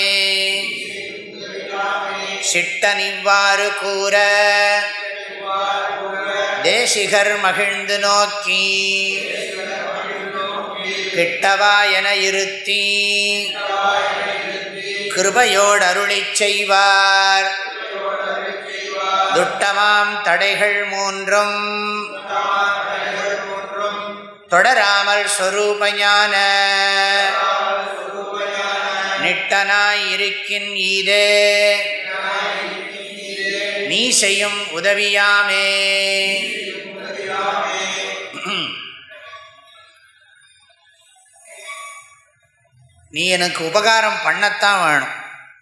சிட்டனிவ்வாறு கூற தேசிகர் மகிழ்ந்து நோக்கி கிட்டவா என இருத்தி கிருபையோடு அருளி செய்வார் துட்டமாம் தடைகள் மூன்றும் தொடராமல் ஸ்வரூபஞான நிட்டனாய் இருக்கின் ஈதே நீ செய்யும் உதவியாமே நீ எனக்கு உபகாரம் பண்ணத்தான் வேணும்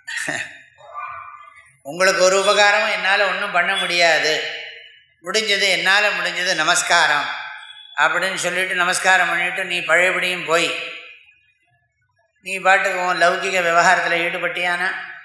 உங்களுக்கு ஒரு உபகாரமும் என்னால் ஒன்றும் பண்ண முடியாது முடிஞ்சது என்னால் முடிஞ்சது நமஸ்காரம் அப்படின்னு சொல்லிட்டு நமஸ்காரம் பண்ணிவிட்டு நீ பழையபடியும் போய் நீ பாட்டுக்கு உன் லௌகிக விவகாரத்தில் ஈடுபட்டியானா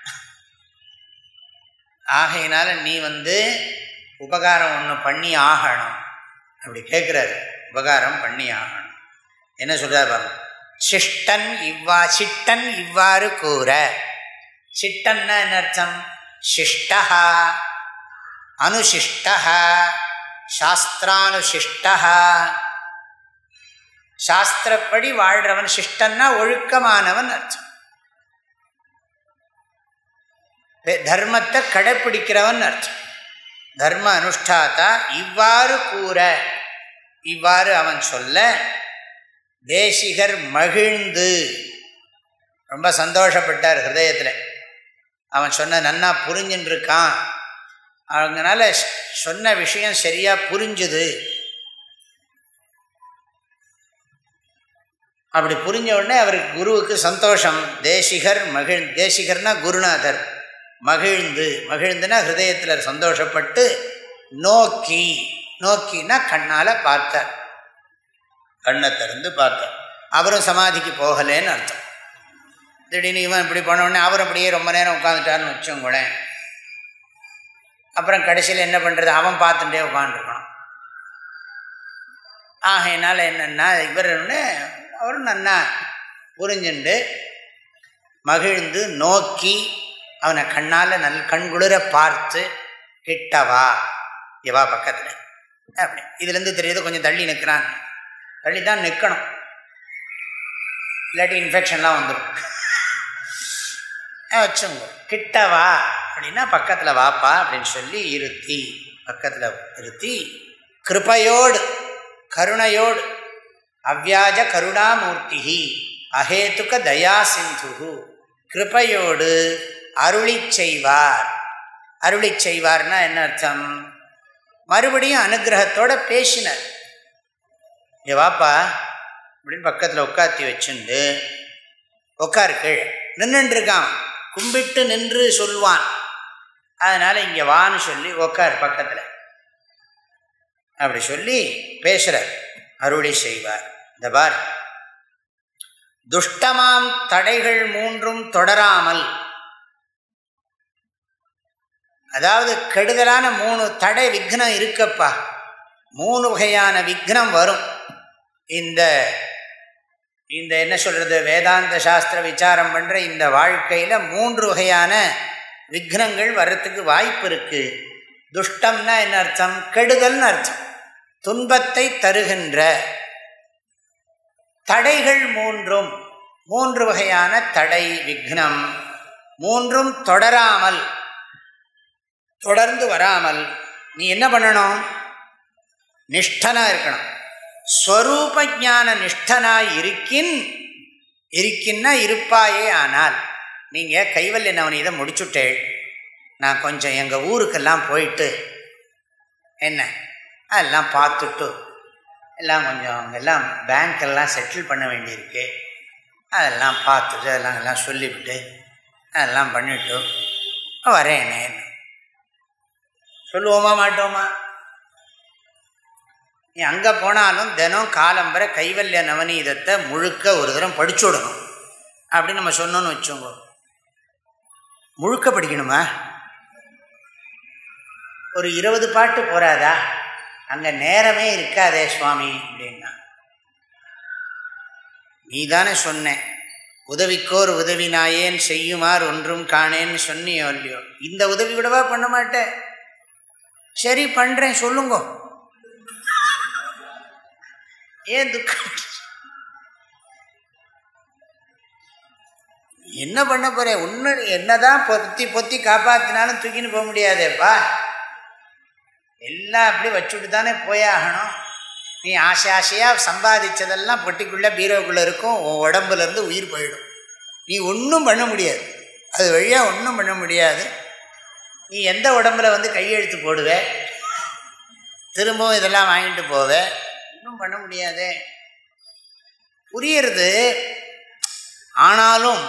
ஆகையினால நீ வந்து உபகாரம் ஒன்று பண்ணி ஆகணும் அப்படி கேட்குறாரு உபகாரம் பண்ணி ஆகணும் என்ன சொல்கிறார் பாருங்க சிஷ்டன் இவ்வா சிட்டன் இவ்வாறு கூற சிட்டன்னா என்ன அர்த்தம் சிஷ்டா அனுசிஷ்டா சாஸ்திரானுசிஷ்டா சாஸ்திரப்படி வாழ்கிறவன் சிஷ்டன்னா ஒழுக்கமானவன் அர்த்தம் தர்மத்தை கடைப்பிடிக்கிறவன் அர்த்தம் தர்ம அனுஷ்டாத்தா இவ்வாறு கூற இவ்வாறு அவன் சொல்ல தேசிகர் மகிழ்ந்து ரொம்ப சந்தோஷப்பட்டார் ஹிருதயத்தில் அவன் சொன்ன நன்னா புரிஞ்சுன்னு இருக்கான் அதனால சொன்ன விஷயம் சரியாக புரிஞ்சுது அப்படி புரிஞ்ச உடனே அவருக்கு குருவுக்கு சந்தோஷம் தேசிகர் மகிழ் தேசிகர்னா குருநாதர் மகிழ்ந்து மகிழ்ந்துனா ஹிருதயத்தில் சந்தோஷப்பட்டு நோக்கி நோக்கினா கண்ணால் பார்த்தார் கண்ணை திறந்து பார்த்தார் அவரும் சமாதிக்கு போகலேன்னு அர்த்தம் திடீர்னு இவன் இப்படி உடனே அவர் அப்படியே ரொம்ப நேரம் உட்காந்துட்டாருன்னு வச்சோங்களேன் அப்புறம் கடைசியில் என்ன பண்ணுறது அவன் பார்த்துட்டே உட்காந்துருக்கணும் ஆகையினால என்னென்னா இவர் அவரும் நன்னா புரிஞ்சுண்டு மகிழ்ந்து நோக்கி அவனை கண்ணால் நல் கண்குளிர பார்த்து கிட்டவா இவா பக்கத்தில் அப்படி இதுலேருந்து தெரியுது கொஞ்சம் தள்ளி நிற்கிறான் தள்ளி தான் நிற்கணும் இல்லாட்டி இன்ஃபெக்ஷன்லாம் வந்துடும் வச்சுங்க கிட்டவா அப்படின்னா பக்கத்தில் வாப்பா அப்படின்னு சொல்லி இருத்தி பக்கத்தில் இருத்தி கிருப்பையோடு கருணையோடு அவ்வியாஜ கருணாமூர்த்தி அஹேத்துக்க தயா சிந்து கிருப்பையோடு அருளி செய்வார் அருளி செய்வார்னா என்ன அர்த்தம் மறுபடியும் அனுகிரகத்தோட பேசினார் ஏ வாப்பா அப்படின்னு பக்கத்தில் உட்காத்தி வச்சுண்டு உட்காரு கீழே நின்றுருக்கான் கும்பிட்டு நின்று சொல்வான் அதனால் இங்கே வான்னு சொல்லி உக்கார் பக்கத்தில் அப்படி சொல்லி பேசுகிறார் அருளி செய்வார் இந்த பார் துஷ்டமாம் தடைகள் மூன்றும் தொடராமல் அதாவது கெடுதலான மூணு தடை விக்னம் இருக்கப்பா மூணு வகையான விக்னம் வரும் இந்த இந்த என்ன சொல்கிறது வேதாந்த சாஸ்திர விசாரம் பண்ணுற இந்த வாழ்க்கையில் மூன்று வகையான விக்னங்கள் வர்றதுக்கு வாய்ப்பு இருக்குது துஷ்டம்னா என்ன அர்த்தம் கெடுதல்னு அர்த்தம் துன்பத்தை தருகின்ற தடைகள் மூன்றும் மூன்று வகையான தடை விக்னம் மூன்றும் தொடராமல் தொடர்ந்து வராமல் நீ என்ன பண்ணணும் நிஷ்டனாக இருக்கணும் ஸ்வரூப ஜான நிஷ்டனாய் இருக்கின் இருக்கின்னா இருப்பாயே ஆனால் நீங்கள் கைவல்ய நவனீதை முடிச்சுட்டேள் நான் கொஞ்சம் எங்கள் ஊருக்கெல்லாம் போயிட்டு என்ன அதெல்லாம் பார்த்துட்டு எல்லாம் கொஞ்சம் அங்கெல்லாம் பேங்க்கெல்லாம் செட்டில் பண்ண வேண்டியிருக்கு அதெல்லாம் பார்த்துட்டு அதெல்லாம் எல்லாம் சொல்லிவிட்டு அதெல்லாம் பண்ணிவிட்டு வரேனே சொல்லுவோமா மாட்டோமா நீ அங்கே போனாலும் தினம் காலம்பரை கைவல்ய நவநீதத்தை முழுக்க ஒரு தரம் படிச்சுடணும் அப்படின்னு நம்ம சொன்னோன்னு வச்சோங்க முழுக்க படிக்கணுமா ஒரு இருபது பாட்டு போறாதா அங்கே நேரமே இருக்காதே சுவாமி அப்படின்னா நீ தானே சொன்னேன் உதவிக்கோர் உதவி நாயேன் செய்யுமாறு ஒன்றும் காணேன்னு சொன்னியோ இல்லையோ இந்த உதவி விடவா பண்ண மாட்டேன் சரி பண்ணுறேன் சொல்லுங்க ஏன் துக்கம் என்ன பண்ண போறேன் ஒன்று என்னதான் பொத்தி பொத்தி காப்பாத்தினாலும் தூக்கின்னு போக முடியாதேப்பா எல்லாம் அப்படி வச்சுட்டு தானே போயாகணும் நீ ஆசை ஆசையாக சம்பாதிச்சதெல்லாம் பொட்டிக்குள்ளே பீரோக்குள்ளே இருக்கும் உன் உடம்புலேருந்து உயிர் போயிடும் நீ ஒன்றும் பண்ண முடியாது அது வழியாக ஒன்றும் பண்ண முடியாது நீ எந்த உடம்புல வந்து கையெழுத்து போடுவ திரும்பவும் இதெல்லாம் வாங்கிட்டு போவ ஒன்றும் பண்ண முடியாதே புரியுறது ஆனாலும்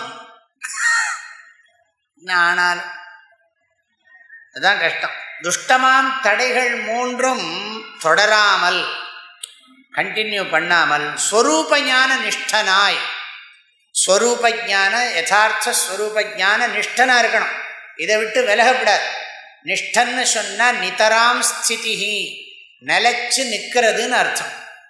என்ன ஆனாலும் அதுதான் கஷ்டம் துஷ்டமாம் தடைகள் மூன்றும் தொடராமல் கண்டினியூ பண்ணாமல் ஸ்வரூப ஞான நிஷ்டனாய் ஸ்வரூப ஜான யதார்த்த ஸ்வரூப ஜான நிஷ்டனாக இருக்கணும் இதை விட்டு விலகப்படாது நிஷ்டன்னு சொன்னால் நிதராம் ஸ்திதி நிலைச்சு நிற்கிறதுன்னு அர்த்தம்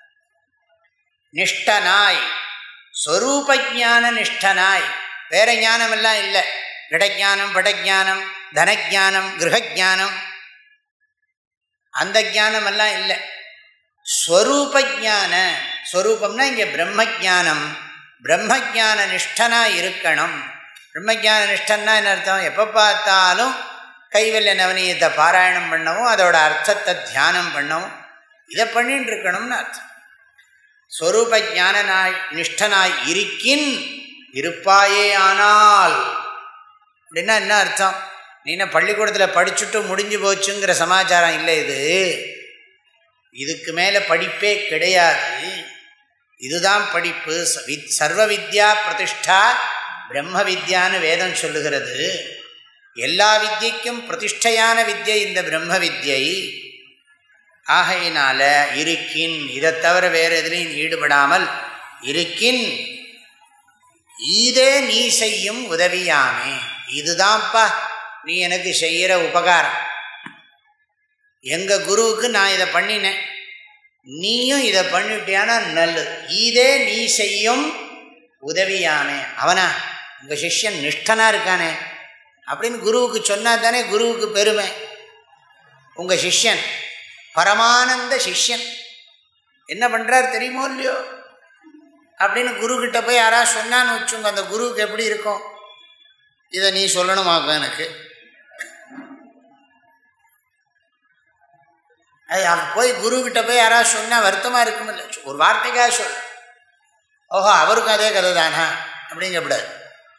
நிஷ்டனாய் ஸ்வரூப ஜான நிஷ்டனாய் வேற ஞானமெல்லாம் இல்லை இடஜானம் படஜானம் தனஜானம் கிரகஜானம் அந்த ஜானமெல்லாம் இல்லை ஸ்வரூப ஜான ஸ்வரூபம்னா இங்கே பிரம்மஜானம் பிரம்மஜான நிஷ்டனாக இருக்கணும் பிரம்மஜான நிஷ்டன்னா என்ன அர்த்தம் எப்போ பார்த்தாலும் கைவல்ய நவனியத்தை பாராயணம் பண்ணவும் அதோட அர்த்தத்தை தியானம் பண்ணவும் இதை பண்ணிட்டு இருக்கணும்னு அர்த்தம் ஸ்வரூப ஜானனாய் நிஷ்டனாய் இருக்கின் இருப்பாயே ஆனால் அப்படின்னா என்ன அர்த்தம் நீ என்ன பள்ளிக்கூடத்தில் படிச்சுட்டு முடிஞ்சு போச்சுங்கிற சமாச்சாரம் இல்லை இது இதுக்கு மேலே படிப்பே கிடையாது இதுதான் படிப்பு சர்வ வித்யா பிரதிஷ்டா பிரம்ம வித்யான்னு வேதம் சொல்லுகிறது எல்லா வித்தியைக்கும் பிரதிஷ்டையான வித்யை இந்த பிரம்ம வித்யை ஆகையினால இருக்கின் இதை தவிர வேறு எதுலையும் ஈடுபடாமல் இருக்கின் ஈதே நீ செய்யும் உதவியாமே இதுதான்ப்பா நீ எனக்கு செய்கிற உபகாரம் எங்கள் குருவுக்கு நான் இதை பண்ணினேன் நீயும் இதை பண்ணிட்டியானா நல்லது இதே நீ செய்யும் உதவியாமே அவனா உங்கள் சிஷ்யன் நிஷ்டனாக இருக்கானே அப்படின்னு குருவுக்கு சொன்னா தானே குருவுக்கு பெருமை உங்கள் சிஷ்யன் பரமானந்த சிஷ்யன் என்ன பண்ணுறார் தெரியுமோ இல்லையோ அப்படின்னு குருக்கிட்ட போய் யாராவது சொன்னான்னு வச்சுங்க அந்த குருவுக்கு எப்படி இருக்கும் இதை நீ சொல்லணுமாக்கும் எனக்கு அது அவன் போய் குருக்கிட்ட போய் யாராவது சொன்னால் வருத்தமாக இருக்கும் இல்லை ஒரு வார்த்தைக்காக சொல் ஓஹோ அவருக்கும் அதே கதை தானா அப்படிங்கக்கூடாது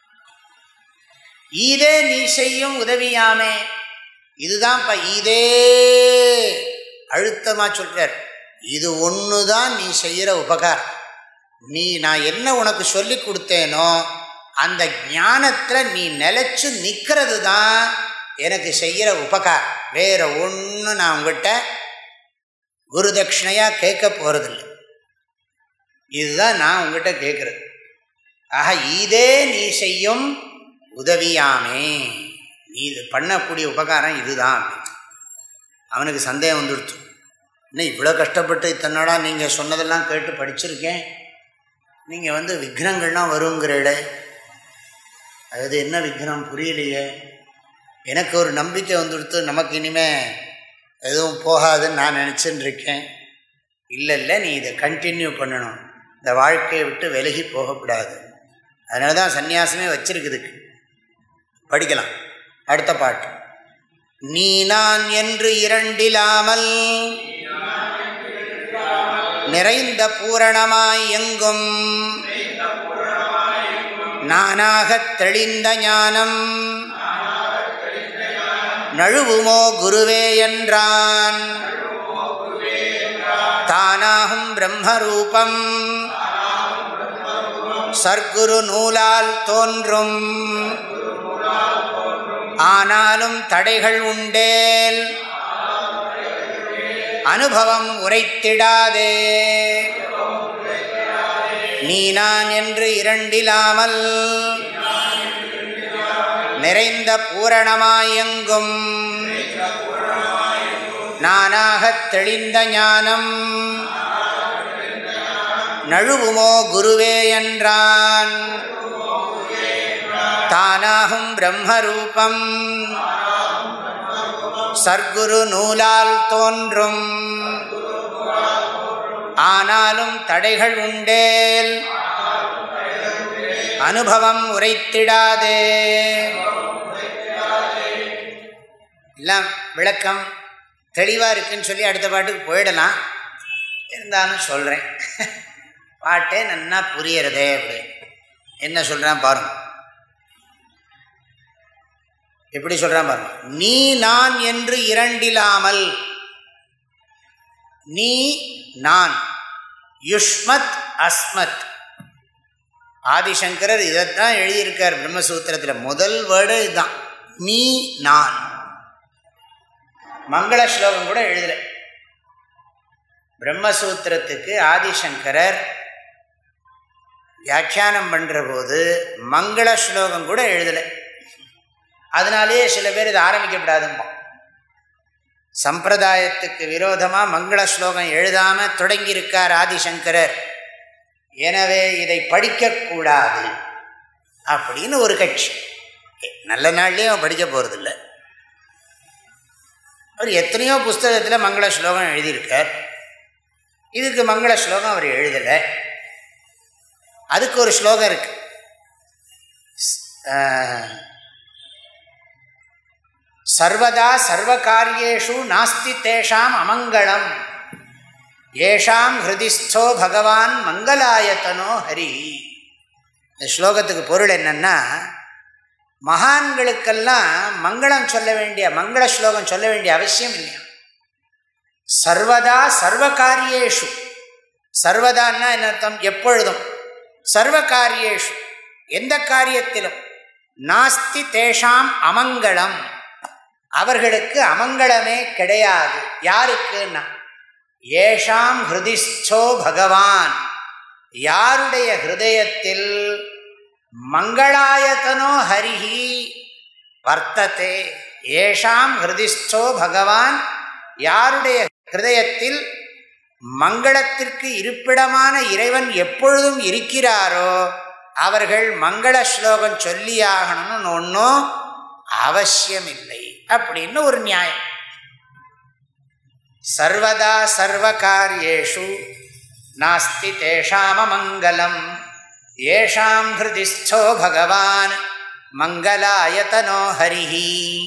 ஈதே நீ செய்யும் உதவியாமே இதுதான்ப்பா இதே அழுத்தமாக சொல்கிறார் இது ஒன்று தான் நீ செய்கிற உபகாரம் நீ நான் என்ன உனக்கு சொல்லி கொடுத்தேனோ அந்த ஞானத்தில் நீ நிலச்சி நிற்கிறது தான் எனக்கு செய்கிற உபகாரம் வேற ஒன்று நான் உங்கள்கிட்ட குரு தட்சிணையாக கேட்க போகிறதில்ல இதுதான் நான் உங்ககிட்ட கேட்குறது ஆக இதே நீ செய்யும் உதவியாமே நீ இது பண்ணக்கூடிய உபகாரம் இதுதான் அவனுக்கு சந்தேகம் வந்துடுச்சு இன்னும் இவ்வளோ கஷ்டப்பட்டு இத்தனை நாளாக நீங்கள் சொன்னதெல்லாம் கேட்டு படிச்சிருக்கேன் நீங்கள் வந்து விக்னங்கள்லாம் வருங்கிறட அது என்ன விக்னம் புரியலையே எனக்கு ஒரு நம்பிக்கை வந்துடுத்து நமக்கு இனிமேல் எதுவும் போகாதுன்னு நான் நினச்சின்னு இருக்கேன் இல்லை இல்லை நீ இதை கண்டினியூ பண்ணணும் இந்த வாழ்க்கையை விட்டு விலகி போகக்கூடாது அதனால தான் சன்னியாசமே வச்சிருக்குதுக்கு படிக்கலாம் அடுத்த பாட்டு நீ நான் என்று இரண்டிலாமல் நிறைந்த பூரணமாய் எங்கும் நானாகத் தெளிந்த ஞானம் நழுவுமோ குருவே என்றான் தானாகும் பிரம்மரூபம் சர்க்குரு நூலால் தோன்றும் ஆனாலும் தடைகள் உண்டேல் அனுபவம் உரைத்திடாதே நீ நான் என்று இரண்டிலாமல் நிறைந்த பூரணமாயெங்கும் நானாகத் தெளிந்த ஞானம் நழுவுமோ குருவே என்றான் தானாகும் பிரம்மரூபம் சர்க்குரு நூலால் தோன்றும் ஆனாலும் தடைகள் உண்டேல் அனுபவம் உரைத்திடாதே எல்லாம் விளக்கம் தெளிவாக இருக்குன்னு சொல்லி அடுத்த பாட்டுக்கு போயிடலாம் இருந்தாலும் சொல்கிறேன் பாட்டே நன்னா புரியறதே அப்படி என்ன சொல்கிறான் பாருங்க எப்படி சொல்கிறான் பாருங்க நீ நான் என்று இரண்டிலாமல் நீ நான் யுஷ்மத் அஸ்மத் ஆதிசங்கரர் இதைத்தான் எழுதியிருக்கார் பிரம்மசூத்திரத்தில் முதல் வேர்டு இதுதான் நீ நான் மங்கள ஸ்லோகம் கூட எழுதலை பிரம்மசூத்திரத்துக்கு ஆதிசங்கரர் வியாக்கியானம் பண்ணுற போது மங்கள ஸ்லோகம் கூட எழுதலை அதனாலேயே சில பேர் இது ஆரம்பிக்கப்படாதும்பா சம்பிரதாயத்துக்கு விரோதமாக மங்கள ஸ்லோகம் எழுதாமல் தொடங்கியிருக்கார் ஆதிசங்கரர் எனவே இதை படிக்கக்கூடாது அப்படின்னு ஒரு கட்சி நல்ல நாள்லேயும் அவன் படிக்க போகிறதில்ல அவர் எத்தனையோ புஸ்தகத்தில் மங்கள ஸ்லோகம் எழுதியிருக்கார் இதுக்கு மங்கள ஸ்லோகம் அவர் எழுதலை அதுக்கு ஒரு ஸ்லோகம் இருக்கு சர்வதா சர்வ காரியேஷு நாஸ்தி தேஷாம் அமங்கலம் ஏஷாம் ஹிருதிஸ்தோ பகவான் மங்களாயத்தனோ ஹரி இந்த ஸ்லோகத்துக்கு பொருள் என்னன்னா மகான்களுக்கெல்லாம் மங்களம் சொல்ல வேண்டிய மங்கள ஸ்லோகம் சொல்ல வேண்டிய அவசியம் இல்லையா சர்வதா சர்வ காரியேஷு சர்வதான்னா என்ன அர்த்தம் எப்பொழுதும் சர்வ காரியேஷு எந்த காரியத்திலும் நாஸ்தி தேஷாம் அமங்கலம் அவர்களுக்கு அமங்கலமே கிடையாது யாருக்குன்னா ஏஷாம் ஹிருதிஸ்தோ பகவான் யாருடைய ஹிருதயத்தில் மங்களாயத்தனோ ஹரிஹி வர்த்ததே ஏஷாம் ஹிருதிஸ்தோ பகவான் யாருடைய ஹிருதயத்தில் மங்களத்திற்கு இருப்பிடமான இறைவன் எப்பொழுதும் இருக்கிறாரோ அவர்கள் மங்கள ஸ்லோகம் சொல்லியாகணும்னு ஒன்றும் அவசியமில்லை அப்படின்னு ஒரு நியாயம் சர்வதா சர்வ காரியேஷு நாஸ்தி தேஷாமமங்கலம் ஏஷாம் ஹிருதிஸ்தோ பகவான் மங்களாயத்தனோ ஹரிஹி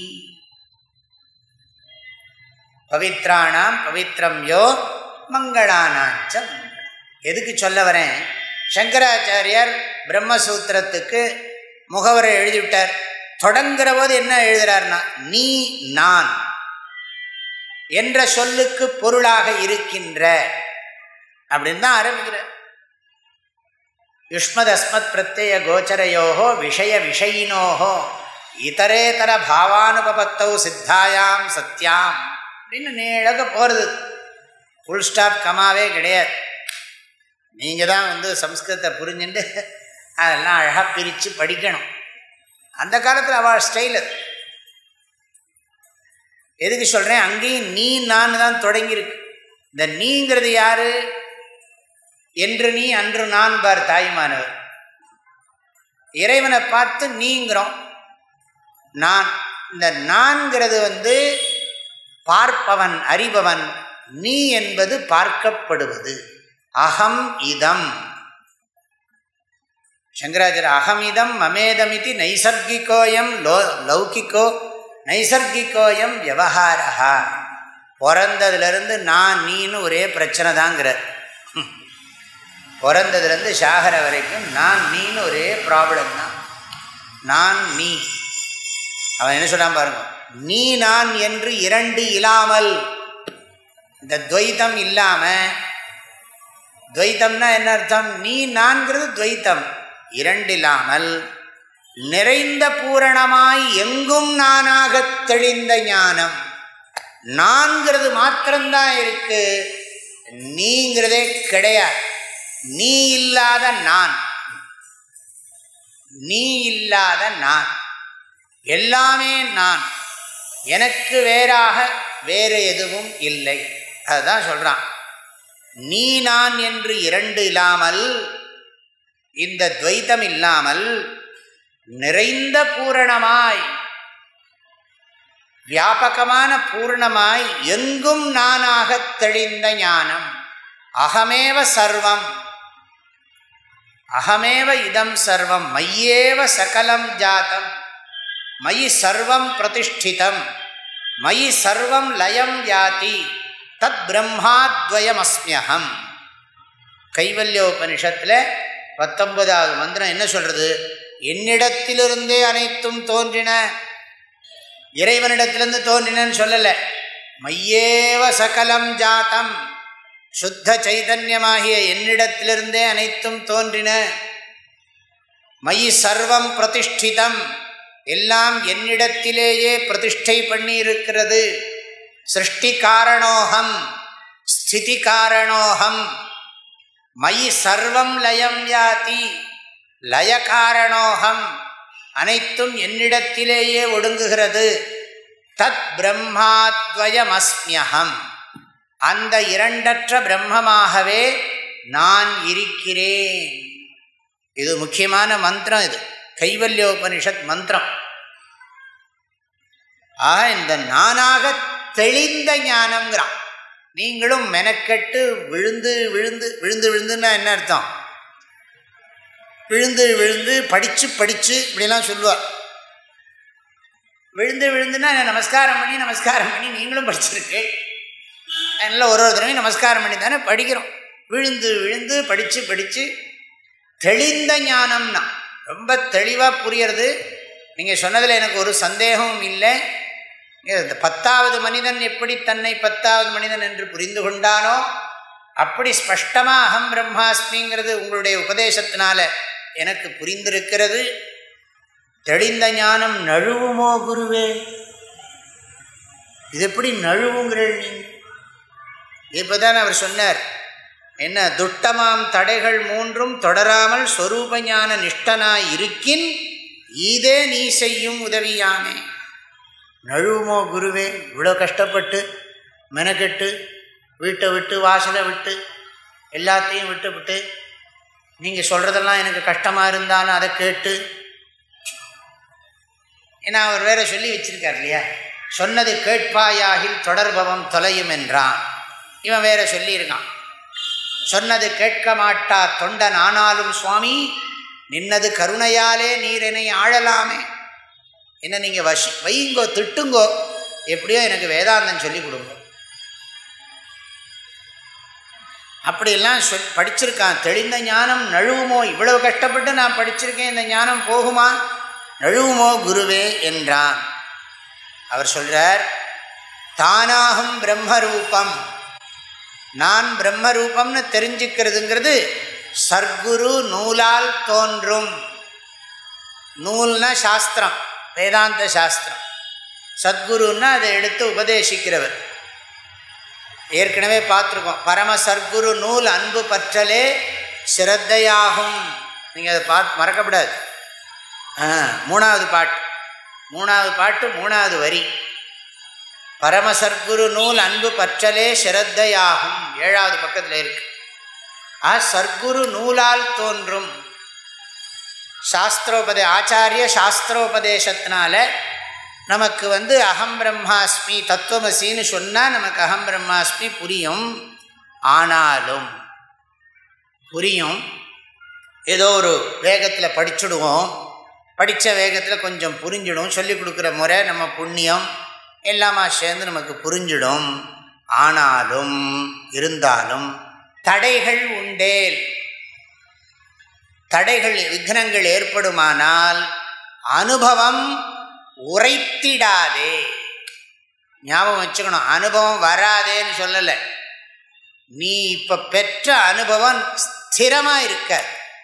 பவித்ராணாம் பவித்ரம் யோ மங்களானாச்ச எதுக்கு சொல்ல வரேன் சங்கராச்சாரியார் பிரம்மசூத்திரத்துக்கு முகவரை எழுதிவிட்டார் தொடங்குற போது என்ன எழுதுறாருனா நீ நான் என்ற சொல்லுக்கு பொருளாக இருக்கின்ற அப்படின்னு தான் ஆரம்பிக்கிறார் யுஷ்மத் அஸ்மத் பிரத்யய கோச்சரையோகோ விஷய விஷயினோகோ இதரேதர பாவானுபபத்தௌ சித்தாயாம் சத்யாம் அப்படின்னு நீழக போகிறது ஃபுல் ஸ்டாப் கமாவே கிடையாது நீங்கள் தான் வந்து சம்ஸ்கிருதத்தை புரிஞ்சுட்டு அதெல்லாம் அழகாக பிரித்து படிக்கணும் அந்த காலத்தில் அவள் ஸ்டைல் அது எதுக்கு சொல்கிறேன் அங்கேயும் நீ நான் தான் தொடங்கியிருக்கு இந்த நீங்கிறது யாரு என்று நீ அன்று நான் பார் தாய்மானவர் இறைவனை பார்த்து நீங்கிறோம் நான் இந்த நான்கிறது வந்து பார்ப்பவன் அறிபவன் நீ என்பது பார்க்கப்படுவது அகம் இதம் சங்கராச்சர் அகமிதம் மமேதமிதி நைசர்கிகோயம் லோ லௌகிக்கோ நைசர்கிகோயம் விவகாரா பிறந்ததுலேருந்து நான் நீன்னு ஒரே பிரச்சனை தாங்கிறார் பிறந்ததுலேருந்து சாகர வரைக்கும் நான் நீன்னு ஒரே ப்ராப்ளம் தான் நான் நீ அவன் என்ன சொன்னான் பாருங்க நீ நான் என்று இரண்டு இல்லாமல் இந்த துவைத்தம் இல்லாம துவைத்தம்னா என்ன அர்த்தம் நீ நான்கிறது துவைத்தம் இரண்டு இல்லாமல் நிறைந்த பூரணமாய் எங்கும் நானாக தெளிந்த ஞானம் நான்கிறது மாத்திரம்தான் இருக்கு நீங்கிறதே கிடையாது நீ இல்லாத நான் நீ இல்லாத நான் எல்லாமே நான் எனக்கு வேறாக வேறு எதுவும் இல்லை அதுதான் சொல்கிறான் நீ நான் என்று இரண்டு இல்லாமல் இந்த துவைத்தம் இல்லாமல் நிறைந்த பூரணமாய் வியாபகமான பூர்ணமாய் எங்கும் நானாக தெளிந்த ஞானம் அகமேவ சர்வம் அகமேவ இதம் சர்வம் மையேவ சகலம் ஜாத்தம் மயி சர்வம் பிரதிஷ்டிதம் மயி சர்வம் லயம் யாதி தத் பிரம்மாத்வயமஸ்மியகம் கைவல்யோபனிஷத்தில் பத்தொன்பதாவது மந்திரம் என்ன சொல்கிறது என்னிடத்திலிருந்தே அனைத்தும் தோன்றின இறைவனிடத்திலிருந்து தோன்றினன்னு சொல்லலை மையேவ சகலம் ஜாத்தம் சுத்த சைதன்யமாகிய என்னிடத்திலிருந்தே அனைத்தும் தோன்றின மயி சர்வம் பிரதிஷ்டிதம் எல்லாம் என்னிடத்திலேயே பிரதிஷ்டை பண்ணி இருக்கிறது சிருஷ்டி காரணோகம் ஸ்திதி காரணோகம் மயி சர்வம் லயம் யாதி லய காரணோகம் அனைத்தும் என்னிடத்திலேயே ஒடுங்குகிறது தத் பிரம்மாத்வயமஸ்மியகம் அந்த இரண்டற்ற பிரம்மமாகவே நான் இருக்கிறேன் இது முக்கியமான மந்திரம் இது கைவல்யோபனிஷத் மந்திரம் ஆக இந்த நானாக தெளிந்த ஞானம்ங்கிறான் நீங்களும் மெனக்கெட்டு விழுந்து விழுந்து விழுந்து விழுந்துன்னா என்ன அர்த்தம் விழுந்து விழுந்து படித்து படித்து இப்படிலாம் சொல்லுவார் விழுந்து விழுந்துன்னா நமஸ்காரம் பண்ணி நமஸ்காரம் பண்ணி நீங்களும் படிச்சிருக்கு அதனால் ஒரு ஒரு தடவையும் நமஸ்காரம் பண்ணி தானே படிக்கிறோம் விழுந்து விழுந்து படித்து படித்து தெளிந்த ஞானம்னா ரொம்ப தெளிவாக புரியறது நீங்கள் சொன்னதில் எனக்கு ஒரு சந்தேகமும் இல்லை இந்த பத்தாவது மனிதன் எப்படி தன்னை பத்தாவது மனிதன் என்று புரிந்து கொண்டானோ அப்படி ஸ்பஷ்டமாக அகம் பிரம்மாஸ்மிங்கிறது உங்களுடைய உபதேசத்தினால எனக்கு புரிந்திருக்கிறது தெளிந்த ஞானம் நழுவுமோ குருவே இது எப்படி நழுவுங்கிறீள் நீங்கள் இப்போதான் அவர் சொன்னார் என்ன துட்டமாம் தடைகள் மூன்றும் தொடராமல் ஸ்வரூப ஞான நிஷ்டனாய் இருக்கின் இதே நீ செய்யும் உதவியாமே நழுவுமோ குருவே இவ்வளோ கஷ்டப்பட்டு மெனக்கெட்டு வீட்டை விட்டு வாசலை விட்டு எல்லாத்தையும் விட்டு விட்டு நீங்கள் சொல்கிறதெல்லாம் எனக்கு கஷ்டமாக இருந்தாலும் அதை கேட்டு ஏன்னா அவர் வேற சொல்லி வச்சிருக்கார் இல்லையா சொன்னது கேட்பாயாகில் தொடர்பவம் தொலையும் என்றான் இவன் வேற சொல்லியிருக்கான் சொன்னது கேட்க மாட்டா தொண்டன் ஆனாலும் சுவாமி நின்னது கருணையாலே நீர் என்னை ஆழலாமே என்ன நீங்கள் வஷ் வையுங்கோ திட்டுங்கோ எப்படியோ எனக்கு வேதாந்தம் சொல்லி கொடுங்க அப்படியெல்லாம் சொல் படிச்சிருக்கான் தெளிந்த ஞானம் நழுவுமோ இவ்வளவு கஷ்டப்பட்டு நான் படிச்சிருக்கேன் இந்த ஞானம் போகுமா நழுவுமோ குருவே என்றான் அவர் சொல்கிறார் தானாகும் பிரம்மரூபம் நான் பிரம்மரூபம்னு தெரிஞ்சுக்கிறதுங்கிறது சர்க்குரு நூலால் தோன்றும் நூல்னா சாஸ்திரம் வேதாந்த சாஸ்திரம் சத்குருன்னா அதை எடுத்து உபதேசிக்கிறவர் ஏற்கனவே பார்த்துருக்கோம் பரம சர்க்குரு நூல் அன்பு பற்றலே சிரத்தையாகும் நீங்கள் அதை பார்த்து மறக்கப்படாது மூணாவது பாட்டு மூணாவது பாட்டு மூணாவது வரி பரமசர்க்குரு நூல் அன்பு பற்றலே சிரத்தையாகும் ஏழாவது பக்கத்தில் இருக்கு ஆ சர்க்குரு நூலால் தோன்றும் சாஸ்திரோபதே ஆச்சாரிய சாஸ்திரோபதேசத்தினால நமக்கு வந்து அகம் பிரம்மாஸ்மி தத்துவமசின்னு சொன்னால் நமக்கு அகம் பிரம்மாஸ்மி புரியும் ஆனாலும் புரியும் ஏதோ ஒரு வேகத்தில் படிச்சுடுவோம் படித்த வேகத்தில் கொஞ்சம் புரிஞ்சிடும் சொல்லிக் கொடுக்குற முறை நம்ம புண்ணியம் எல்லாமா சேர்ந்து நமக்கு புரிஞ்சிடும் ஆனாலும் இருந்தாலும் தடைகள் உண்டேல் தடைகள் விக்னங்கள் ஏற்படுமானால் அனுபவம் உரைத்திடாதே ஞாபகம் வச்சுக்கணும் அனுபவம் வராதேன்னு சொல்லலை நீ இப்போ பெற்ற அனுபவம் ஸ்திரமாக இருக்க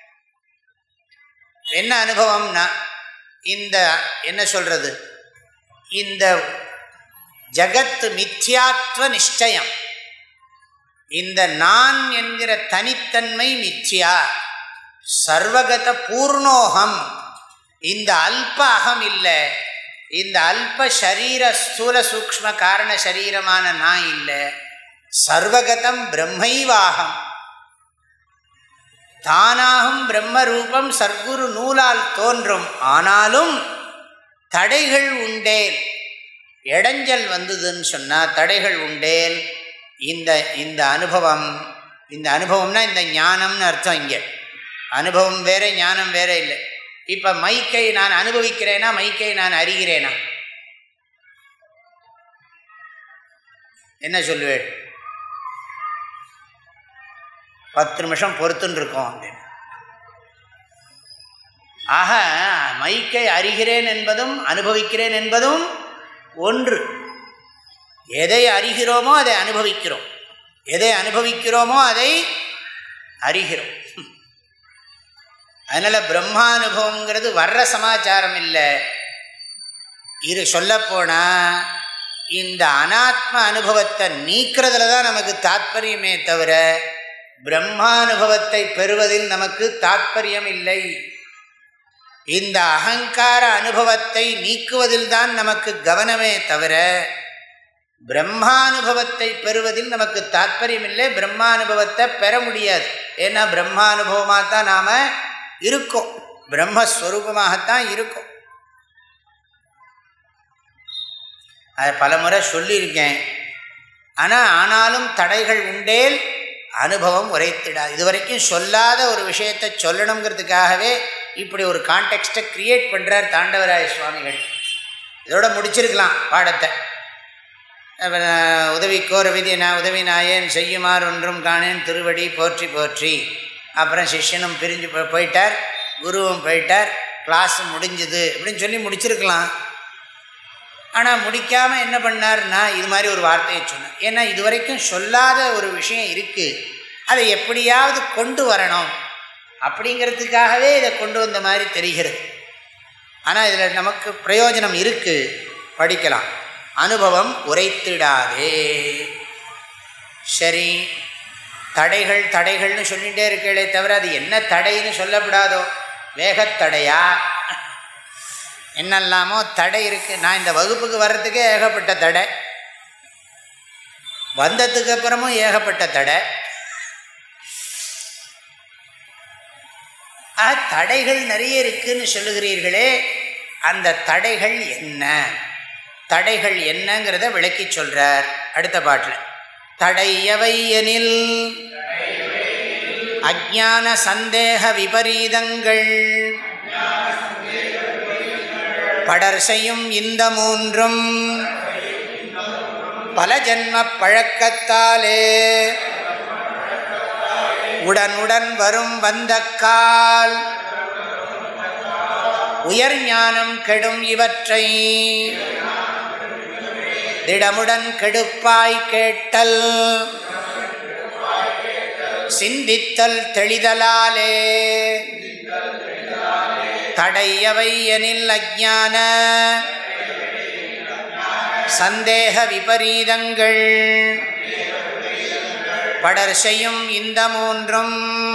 என்ன அனுபவம்னா இந்த என்ன சொல்கிறது இந்த ஜகத்து மித்யாத்வ நிச்சயம் இந்த நான் என்கிற தனித்தன்மை மித்யா சர்வகத பூர்ணோகம் இந்த அல்ப அகம் இல்லை இந்த அல்ப சரீர ஸ்தூல சூக்ம காரண சரீரமான நான் இல்லை சர்வகதம் பிரம்மைவாகம் தானாகும் பிரம்மரூபம் சர்க்குரு நூலால் தோன்றும் ஆனாலும் தடைகள் உண்டேன் இடைஞ்சல் வந்ததுன்னு சொன்னால் தடைகள் உண்டேன் இந்த இந்த அனுபவம் இந்த அனுபவம்னா இந்த ஞானம்னு அர்த்தம் இங்கே அனுபவம் வேற ஞானம் வேற இல்லை இப்போ மைக்கை நான் அனுபவிக்கிறேனா மைக்கை நான் அறிகிறேனா என்ன சொல்லுவேன் பத்து நிமிஷம் பொறுத்துன்னு இருக்கோம் அப்படின்னு ஆக மைக்கை அறிகிறேன் என்பதும் அனுபவிக்கிறேன் என்பதும் ஒன்று எதை அறிகிறோமோ அதை அனுபவிக்கிறோம் எதை அனுபவிக்கிறோமோ அதை அறிகிறோம் அதனால் பிரம்மானுபவங்கிறது வர்ற சமாச்சாரம் இல்லை இது சொல்லப்போனால் இந்த அனாத்ம அனுபவத்தை நீக்கிறதுல தான் நமக்கு தாத்பரியமே தவிர பிரம்மானுபவத்தை பெறுவதில் நமக்கு தாத்பரியம் இல்லை இந்த அகங்கார அனுபவத்தை நீக்குவதில் தான் நமக்கு கவனமே தவிர பிரம்மானுபவத்தை பெறுவதில் நமக்கு தாத்பரியம் இல்லை பிரம்மானுபவத்தை பெற முடியாது ஏன்னா பிரம்மானுபவமாக தான் நாம் இருக்கோம் பிரம்மஸ்வரூபமாகத்தான் இருக்கும் அதை பல முறை சொல்லியிருக்கேன் ஆனால் ஆனாலும் தடைகள் உண்டேல் அனுபவம் உரைத்திடாது இது வரைக்கும் சொல்லாத ஒரு விஷயத்தை சொல்லணுங்கிறதுக்காகவே இப்படி ஒரு கான்டெக்ஸ்டை கிரியேட் பண்ணுறார் தாண்டவராய சுவாமிகள் இதோட முடிச்சிருக்கலாம் பாடத்தை உதவிக்கோ ரவிதி நான் உதவி நாயேன் செய்யுமாறு ஒன்றும் காணேன் திருவடி போற்றி போற்றி அப்புறம் சிஷ்யனும் பிரிஞ்சு போயிட்டார் குருவும் போயிட்டார் கிளாஸ் முடிஞ்சுது அப்படின்னு சொல்லி முடிச்சிருக்கலாம் ஆனால் முடிக்காமல் என்ன பண்ணார்னா இது மாதிரி ஒரு வார்த்தையை சொன்னார் ஏன்னா இது வரைக்கும் சொல்லாத ஒரு விஷயம் இருக்குது அதை எப்படியாவது கொண்டு வரணும் அப்படிங்கிறதுக்காகவே இதை கொண்டு வந்த மாதிரி தெரிகிறது ஆனால் இதில் நமக்கு பிரயோஜனம் இருக்குது படிக்கலாம் அனுபவம் உரைத்திடாதே சரி தடைகள் தடைகள்னு சொல்லிகிட்டே இருக்கே தவிர அது என்ன தடைன்னு சொல்லப்படாதோ வேகத்தடையா என்னெல்லாமோ தடை இருக்குது நான் இந்த வகுப்புக்கு வர்றதுக்கே ஏகப்பட்ட தடை வந்ததுக்கு அப்புறமும் ஏகப்பட்ட தடை ஆ தடைகள் நிறைய இருக்குன்னு சொல்லுகிறீர்களே அந்த தடைகள் என்ன தடைகள் என்னங்கிறத விளக்கி சொல்கிறார் அடுத்த பாட்டில் தடையவை எனில் அஜான சந்தேக விபரீதங்கள் படர் செய்யும் இந்த மூன்றும் பல ஜென்ம பழக்கத்தாலே உடனுடன் வரும் வந்த கால் உயர் ஞானம் கெடும் இவற்றை திடமுடன் கெடுப்பாய் கேட்டல் சிந்தித்தல் தெளிதலாலே தடையவை எனில் அஜான சந்தேக விபரீதங்கள் படர் செய்யும் இந்த மூன்றும்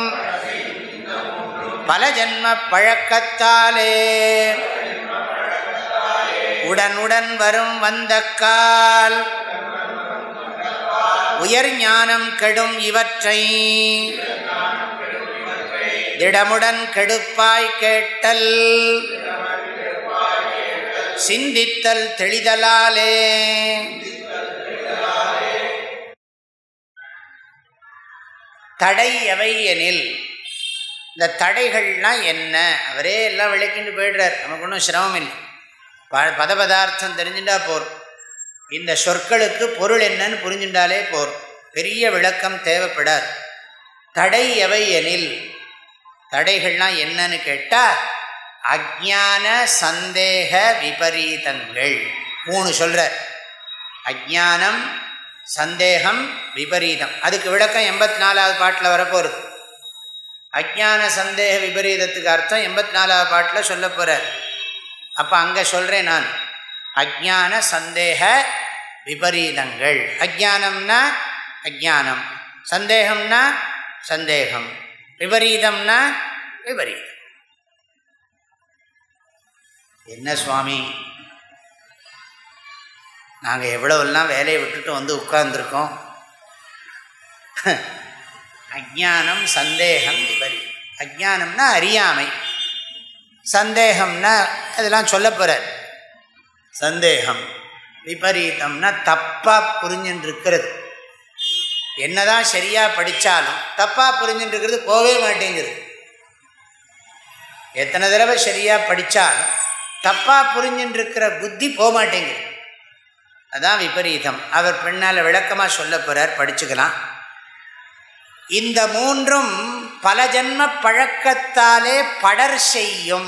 பல ஜன்ம பழக்கத்தாலே உடனுடன் வரும் வந்த கால் உயர் ஞானம் கெடும் இவற்றை திடமுடன் கெடுப்பாய் கேட்டல் சிந்தித்தல் தெளிதலாலே தடை எவை எனில் இந்த தடைகள்லாம் என்ன அவரே எல்லாம் விளக்கிட்டு போயிடுறார் நமக்கு ஒன்றும் சிரமம் இல்லை ப பத பதார்த்தம் தெரிஞ்சுட்டா போகிறோம் இந்த சொற்களுக்கு பொருள் என்னன்னு புரிஞ்சுட்டாலே போகிறோம் பெரிய விளக்கம் தேவைப்படாது தடை எவை எனில் தடைகள்லாம் என்னன்னு கேட்டால் அஜான சந்தேக விபரீதங்கள் மூணு சொல்கிறார் அஜானம் சந்தேகம் விபரீதம் அதுக்கு விளக்கம் எண்பத்தி நாலாவது பாட்டில் வரப்போகுது அஜான சந்தேக விபரீதத்துக்கு அர்த்தம் எண்பத்தி நாலாவது பாட்டில் சொல்ல போகிறார் அப்போ அங்கே சொல்கிறேன் நான் அஜான சந்தேக விபரீதங்கள் அஜானம்னா அஜானம் சந்தேகம்னா சந்தேகம் விபரீதம்னா விபரீதம் என்ன சுவாமி நாங்கள் எவ்வளவெல்லாம் வேலையை விட்டுட்டு வந்து உட்கார்ந்துருக்கோம் அஜானம் சந்தேகம் விபரீதம் அஜானம்னா அறியாமை சந்தேகம்னா அதெல்லாம் சொல்ல போகிறார் சந்தேகம் விபரீதம்னா தப்பாக புரிஞ்சுட்டு இருக்கிறது என்னதான் சரியாக படித்தாலும் தப்பாக புரிஞ்சுட்டு இருக்கிறது போகவே மாட்டேங்குது எத்தனை தடவை சரியாக படித்தாலும் தப்பாக புரிஞ்சுட்டு இருக்கிற புத்தி போக மாட்டேங்குது அதான் விபரீதம் அவர் பின்னால் விளக்கமாக சொல்ல போகிறார் படிச்சுக்கலாம் இந்த மூன்றும் பல ஜென்ம பழக்கத்தாலே படர் செய்யும்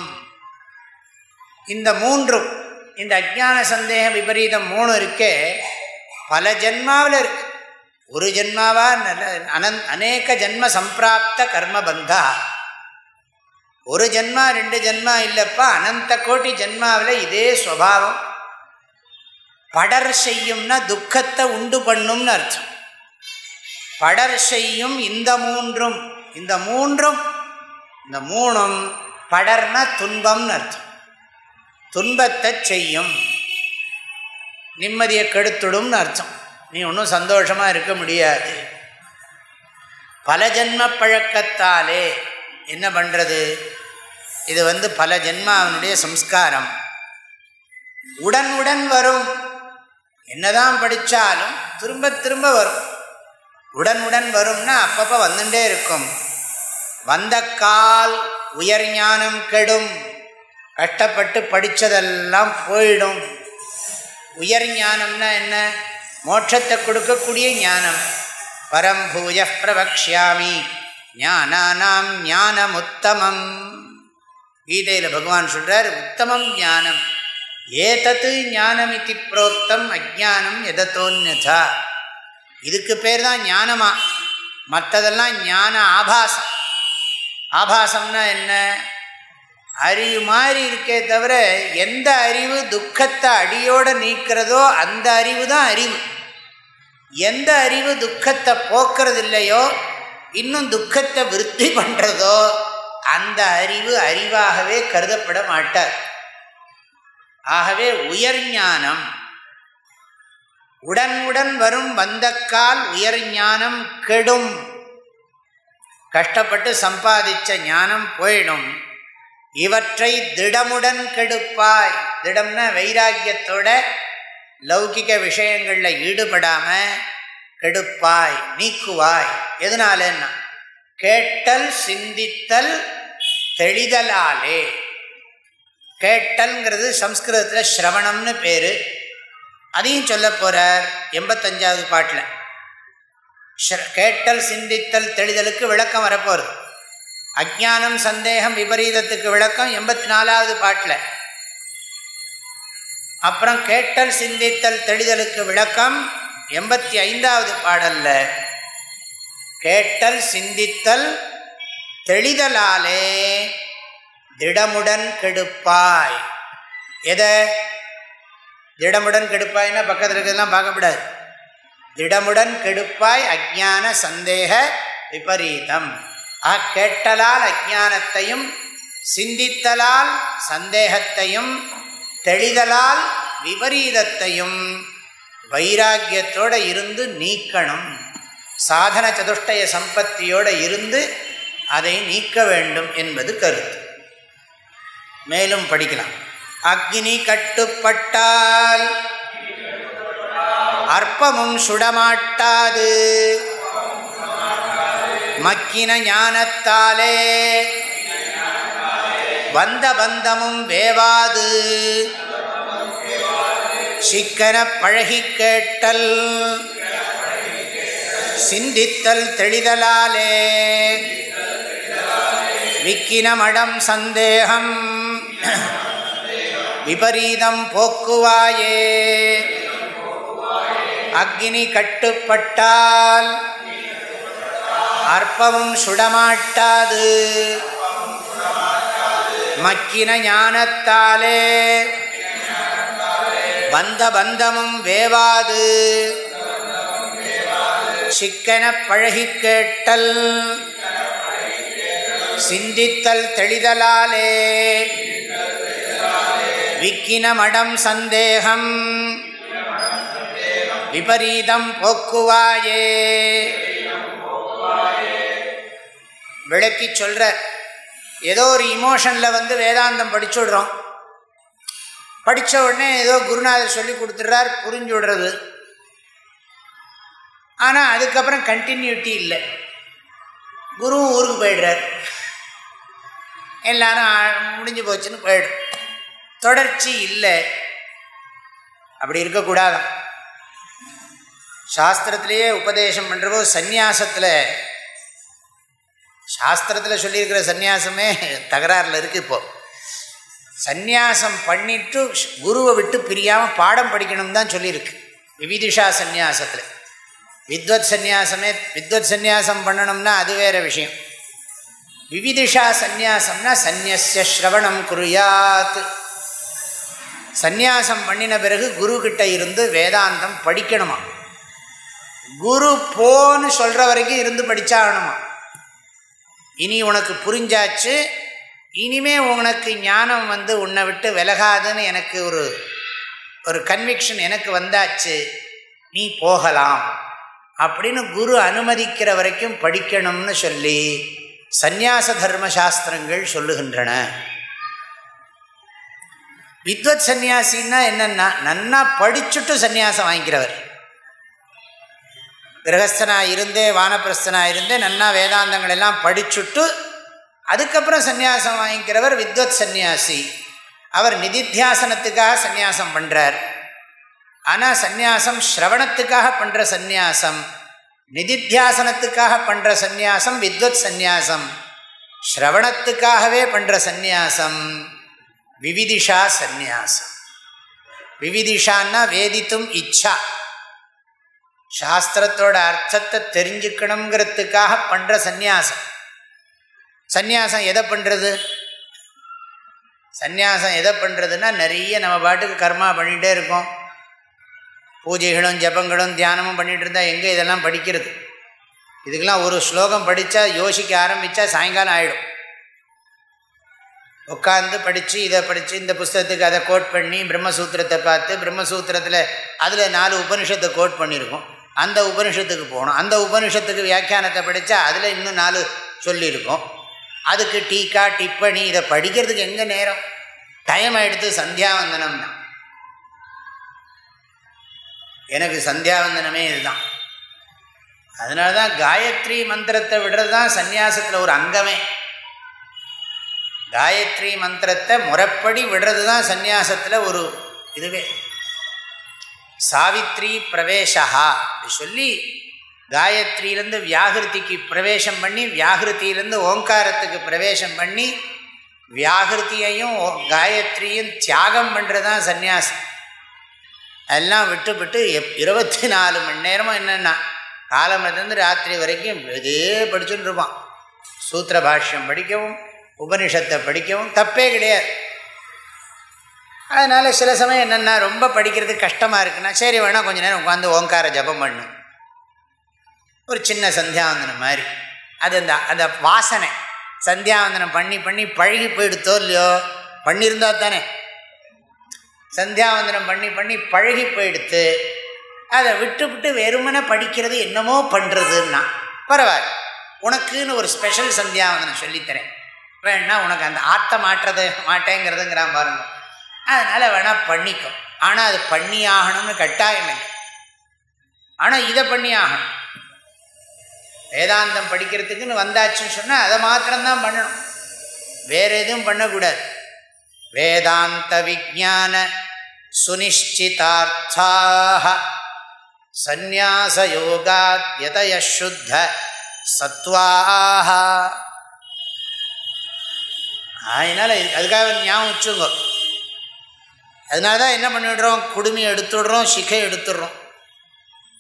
இந்த மூன்றும் இந்த அஜான சந்தேக விபரீதம் மூணு இருக்கே பல ஜென்மாவில் இருக்கு ஒரு ஜென்மாவா அனந் அநேக ஜென்ம சம்பிராப்த கர்ம பந்தா ஒரு ஜென்மா ரெண்டு ஜென்மா இல்லைப்பா அனந்த கோட்டி ஜென்மாவில் இதே ஸ்வபாவம் படர் செய்யும்னா துக்கத்தை உண்டு பண்ணும்னு அர்த்தம் படர் செய்யும் இந்த மூன்றும் இந்த மூன்றும் இந்த மூணும் படர்னா துன்பம்னு அர்த்தம் துன்பத்தை செய்யும் நிம்மதியை கெடுத்துடும்னு அர்த்தம் நீ ஒன்றும் சந்தோஷமாக இருக்க முடியாது பல ஜென்ம பழக்கத்தாலே என்ன பண்ணுறது இது வந்து பல ஜென்மாவனுடைய சம்ஸ்காரம் உடன் உடன் வரும் என்னதான் படித்தாலும் திரும்ப திரும்ப வரும் உடன் உடன் வரும்னா அப்பப்போ வந்துட்டே இருக்கும் வந்த கால் உயர் ஞானம் கெடும் கஷ்டப்பட்டு படித்ததெல்லாம் போயிடும் உயர் ஞானம்னா என்ன மோட்சத்தை கொடுக்கக்கூடிய ஞானம் பரம்பூய பிரபக்ஷாமி ஞானானாம் ஞானமுத்தமம் கீதையில் பகவான் சொல்கிறார் உத்தமம் ஞானம் ஏதத்து ஞானமிதி புரோக்தம் அஜானம் எதத்தோன்யதா இதுக்கு பேர் தான் ஞானமா மற்றதெல்லாம் ஞான ஆபாசம் ஆபாசம்னா என்ன அறிவு மாதிரி இருக்கே தவிர எந்த அறிவு துக்கத்தை அடியோடு நீக்கிறதோ அந்த அறிவு தான் அறிவு எந்த அறிவு துக்கத்தை போக்குறது இல்லையோ இன்னும் துக்கத்தை விருத்தி பண்ணுறதோ அந்த அறிவு அறிவாகவே கருதப்பட மாட்டார் ஆகவே உயர் ஞானம் உடன் உடன் வரும் வந்தக்கால் உயர் ஞானம் கெடும் கஷ்டப்பட்டு சம்பாதிச்ச ஞானம் போயிடும் இவற்றை திடமுடன் கெடுப்பாய் திடம்னா வைராக்கியத்தோட லௌகிக விஷயங்களில் ஈடுபடாமல் கெடுப்பாய் நீக்குவாய் எதனாலன்னா கேட்டல் சிந்தித்தல் தெளிதலாலே கேட்டல்ங்கிறது சம்ஸ்கிருதத்தில் ஸ்ரவணம்னு பேர் அதையும் சொல்ல போகிறார் எண்பத்தஞ்சாவது பாட்டில் கேட்டல் சிந்தித்தல் தெளிதலுக்கு விளக்கம் வரப்போகிறது அஜானம் சந்தேகம் விபரீதத்துக்கு விளக்கம் எண்பத்தி நாலாவது பாட்டில் அப்புறம் கேட்டல் சிந்தித்தல் தெளிதலுக்கு விளக்கம் எண்பத்தி ஐந்தாவது பாடல்ல கேட்டல் சிந்தித்தல் தெளிதலாலே திடமுடன் கெடுப்பாய் எதை திடமுடன் கெடுப்பாய்னா பக்கத்தில் இருக்கிறதெல்லாம் பார்க்கப்படாது திடமுடன் கெடுப்பாய் அஜான சந்தேக விபரீதம் ஆ கேட்டலால் அஜானத்தையும் சிந்தித்தலால் சந்தேகத்தையும் தெளிதலால் விபரீதத்தையும் வைராக்கியத்தோடு இருந்து நீக்கணும் சாதன சதுஷ்டய சம்பத்தியோடு இருந்து அதை நீக்க வேண்டும் என்பது கருத்து மேலும் படிக்கலாம் அக்னி கட்டுப்பட்டால் அற்பமும் சுடமாட்டாது மக்கின ஞானத்தாலே வந்த பந்தமும் வேவாது சிக்கன பழகி கேட்டல் சிந்தித்தல் தெளிதலாலே விக்கின மடம் சந்தேகம் விபரீதம் போக்குவாயே அக்னி கட்டுப்பட்டால் அற்பமும் சுடமாட்டாது மக்கின ஞானத்தாலே பந்த பந்தமும் வேவாது சிக்கன பழகி கேட்டல் சிந்தித்தல் தெளிதலாலே விக்கின மடம் சந்தேகம் விபரீதம் போக்குவாயே விளக்கி சொல்ற ஏதோ ஒரு இமோஷனில் வந்து வேதாந்தம் படிச்சுடுறோம் படித்த உடனே ஏதோ குருநாதர் சொல்லி கொடுத்துட்றார் புரிஞ்சு விடுறது ஆனால் அதுக்கப்புறம் கண்டினியூட்டி இல்லை குருவும் ஊருக்கு போயிடுறார் எல்லாரும் முடிஞ்சு போச்சுன்னு போயிடும் தொடர்ச்சி இல்லை அப்படி இருக்கக்கூடாது சாஸ்திரத்திலேயே உபதேசம் பண்ணுறப்போ சந்நியாசத்தில் சாஸ்திரத்தில் சொல்லியிருக்கிற சந்நியாசமே தகராறில் இருக்குது இப்போது சந்நியாசம் பண்ணிட்டு குருவை விட்டு பிரியாமல் பாடம் படிக்கணும் தான் சொல்லியிருக்கு விவிதிஷா சந்நியாசத்தில் வித்வத் சந்நியாசமே வித்வத் சந்நியாசம் பண்ணணும்னா அது வேறு விஷயம் விவிதிஷா சந்நியாசம்னா சந்நியசிய ஸ்ரவணம் குறியாத் சந்நியாசம் பண்ணின பிறகு குரு கிட்ட இருந்து வேதாந்தம் படிக்கணுமா குரு போன்னு சொல்கிற வரைக்கும் இருந்து படித்தாகணுமா இனி உனக்கு புரிஞ்சாச்சு இனிமே உனக்கு ஞானம் வந்து உன்னை விட்டு விலகாதுன்னு எனக்கு ஒரு ஒரு கன்விக்ஷன் எனக்கு வந்தாச்சு நீ போகலாம் அப்படின்னு குரு அனுமதிக்கிற வரைக்கும் படிக்கணும்னு சொல்லி சந்நியாச தர்மசாஸ்திரங்கள் சொல்லுகின்றன வித்வத் சந்நியாசின்னா என்னென்னா நன்னா படிச்சுட்டு சந்நியாசம் வாங்கிக்கிறவர் கிரகஸ்தனாக இருந்தே வானப்பிரஸ்தனாக இருந்தே நன்னா வேதாந்தங்கள் எல்லாம் படிச்சுட்டு அதுக்கப்புறம் சந்நியாசம் வாங்கிக்கிறவர் வித்வத் சந்நியாசி அவர் நிதித்தியாசனத்துக்காக சந்நியாசம் பண்ணுறார் ஆனால் சந்நியாசம் ஸ்ரவணத்துக்காக பண்ணுற சந்நியாசம் நிதித்தியாசனத்துக்காக பண்ணுற சந்நியாசம் வித்வத் சந்நியாசம் ஸ்ரவணத்துக்காகவே பண்ணுற சந்நியாசம் விவிதிஷா சந்நியாசம் விவிதிஷான்னா வேதித்தும் இச்சா சாஸ்திரத்தோட அர்த்தத்தை தெரிஞ்சுக்கணுங்கிறதுக்காக பண்ணுற சந்நியாசம் சந்நியாசம் எதை பண்ணுறது சந்நியாசம் எதை பண்ணுறதுன்னா நிறைய நம்ம பாட்டுக்கு கர்மா பண்ணிகிட்டே இருக்கோம் பூஜைகளும் ஜபங்களும் தியானமும் பண்ணிகிட்டு இருந்தால் எங்கே இதெல்லாம் படிக்கிறது இதுக்கெல்லாம் ஒரு ஸ்லோகம் படித்தா யோசிக்க ஆரம்பித்தா சாயங்காலம் ஆகிடும் உட்காந்து படித்து இதை படித்து இந்த புஸ்தகத்துக்கு அதை கோட் பண்ணி பிரம்மசூத்திரத்தை பார்த்து பிரம்மசூத்திரத்தில் அதில் நாலு உபனிஷத்தை கோட் பண்ணியிருக்கோம் அந்த உபனிஷத்துக்கு போகணும் அந்த உபனிஷத்துக்கு வியாக்கியானத்தை படித்தா அதில் இன்னும் நாலு சொல்லியிருக்கோம் அதுக்கு டீக்கா டிப்பணி இதை படிக்கிறதுக்கு எங்கே நேரம் டைம் எடுத்து சந்தியாவந்தனம்னா எனக்கு சந்தியாவந்தனமே இதுதான் அதனால தான் காயத்ரி மந்திரத்தை விடுறது தான் சந்நியாசத்தில் ஒரு அங்கமே காயத்ரி மந்திரத்தை முறைப்படி விடுறது தான் சந்நியாசத்தில் ஒரு இதுவே சாவித்ரி பிரவேசா அப்படி சொல்லி காயத்ரியிலேருந்து வியாகிருதிக்கு பிரவேசம் பண்ணி வியாகிருத்தியிலேருந்து ஓங்காரத்துக்கு பிரவேசம் பண்ணி வியாகிருத்தியையும் காயத்ரியும் தியாகம் பண்ணுறது தான் சந்நியாசம் எல்லாம் விட்டுவிட்டு எப் இருபத்தி நாலு மணி நேரமும் என்னென்னா காலமிருந்து ராத்திரி வரைக்கும் இதே படிச்சுட்டு இருப்பான் சூத்திர பாஷ்யம் படிக்கவும் உபனிஷத்தை படிக்கவும் தப்பே கிடையாது அதனால் சில சமயம் என்னென்னா ரொம்ப படிக்கிறதுக்கு கஷ்டமாக இருக்குன்னா சரி வேணால் கொஞ்சம் நேரம் உட்காந்து ஓங்கார ஜபம் பண்ணு ஒரு சின்ன சந்தியாவந்தனம் மாதிரி அது அந்த அந்த வாசனை சந்தியாவந்தனம் பண்ணி பண்ணி பழகி போயிடுத்தோ இல்லையோ பண்ணியிருந்தா தானே சந்தியாவந்தனம் பண்ணி பண்ணி பழகி போயிடுத்து அதை விட்டு விட்டு வெறுமனை படிக்கிறது என்னமோ பண்ணுறதுன்னா பரவாயில்ல உனக்குன்னு ஒரு ஸ்பெஷல் சந்தியாவந்தனம் சொல்லித்தரேன் வேணா உனக்கு அந்த ஆர்த்த மாட்டுறது மாட்டேங்கிறதுங்கிறான் பாருங்க அதனால் வேணால் பண்ணிக்கும் ஆனால் அது பண்ணி ஆகணும்னு கட்டாயம் இல்லை ஆனால் இதை பண்ணி ஆகணும் வேதாந்தம் படிக்கிறதுக்குன்னு வந்தாச்சுன்னு சொன்னால் அதை மாத்திரம்தான் பண்ணணும் வேறு எதுவும் பண்ணக்கூடாது வேதாந்த விஜான சுனிஷ்டிதார்த்தாக சந்நியாசயோகாத்யதய சுத்த சத்வாக அதனால் அதுக்காக ஞாபகம் வச்சுங்க அதனால தான் என்ன பண்ணிவிடுறோம் குடுமி எடுத்துடுறோம் சிகை எடுத்துடுறோம்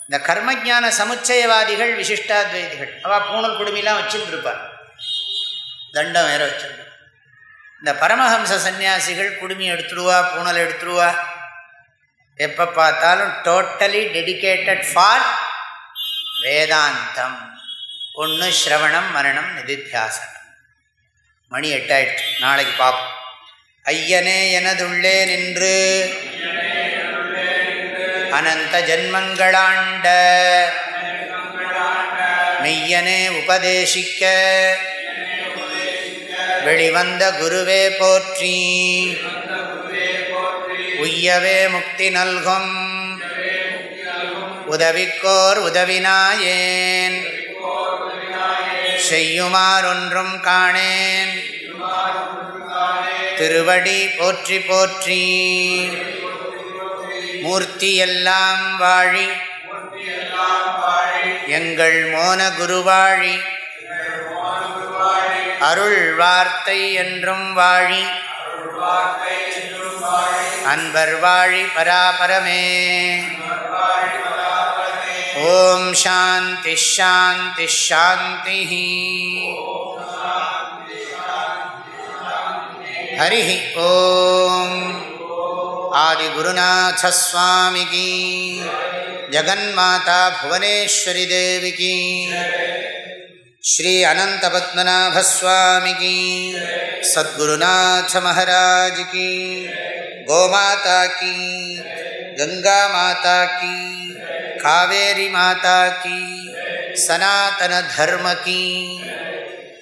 இந்த கர்மஜான சமுச்சயவாதிகள் விசிஷ்டாத்வைதிகள் அவள் பூணல் குடுமிலாம் வச்சுட்டு இருப்பார் தண்டம் வேற வச்சிருப்பார் இந்த பரமஹம்ச சந்நியாசிகள் குடுமி எடுத்துடுவா பூணல் எடுத்துடுவா எப்போ பார்த்தாலும் டோட்டலி டெடிக்கேட்டட் ஃபார் வேதாந்தம் ஒன்று ஸ்ரவணம் மரணம் நிதித்தியாசனம் மணி எட்டாயிடுச்சு நாளைக்கு பார்ப்போம் ஐயனே எனதுள்ளே நின்று அனந்த ஜன்மங்களாண்ட மெய்யனே உபதேசிக்க வெளிவந்த குருவே போற்றி உய்யவே முக்தி நல்கும் உதவிக்கோர் உதவினாயேன் செய்யுமாறொன்றும் காணேன் திருவடி போற்றி போற்றி மூர்த்தியெல்லாம் வாழி எங்கள் மோன குருவாழி அருள் வார்த்தை என்றும் வாழி அன்பர் வாழி பராபரமே ஓம் சாந்தி ஷாந்தி ஷாந்தி ஹரி ஓம் ஆதிகுருநாசஸ்வாமிகி ஜகன்மாதா புவனேஸ்வரி தேவிகி ஸ்ரீ அனந்தபத்மநாபஸ்வாமிகி சத்குருநாத மகாராஜ் கி கோமாதா கி கங்கா மாதா கி காவேரி மாதா கி சனாதன தர்ம கி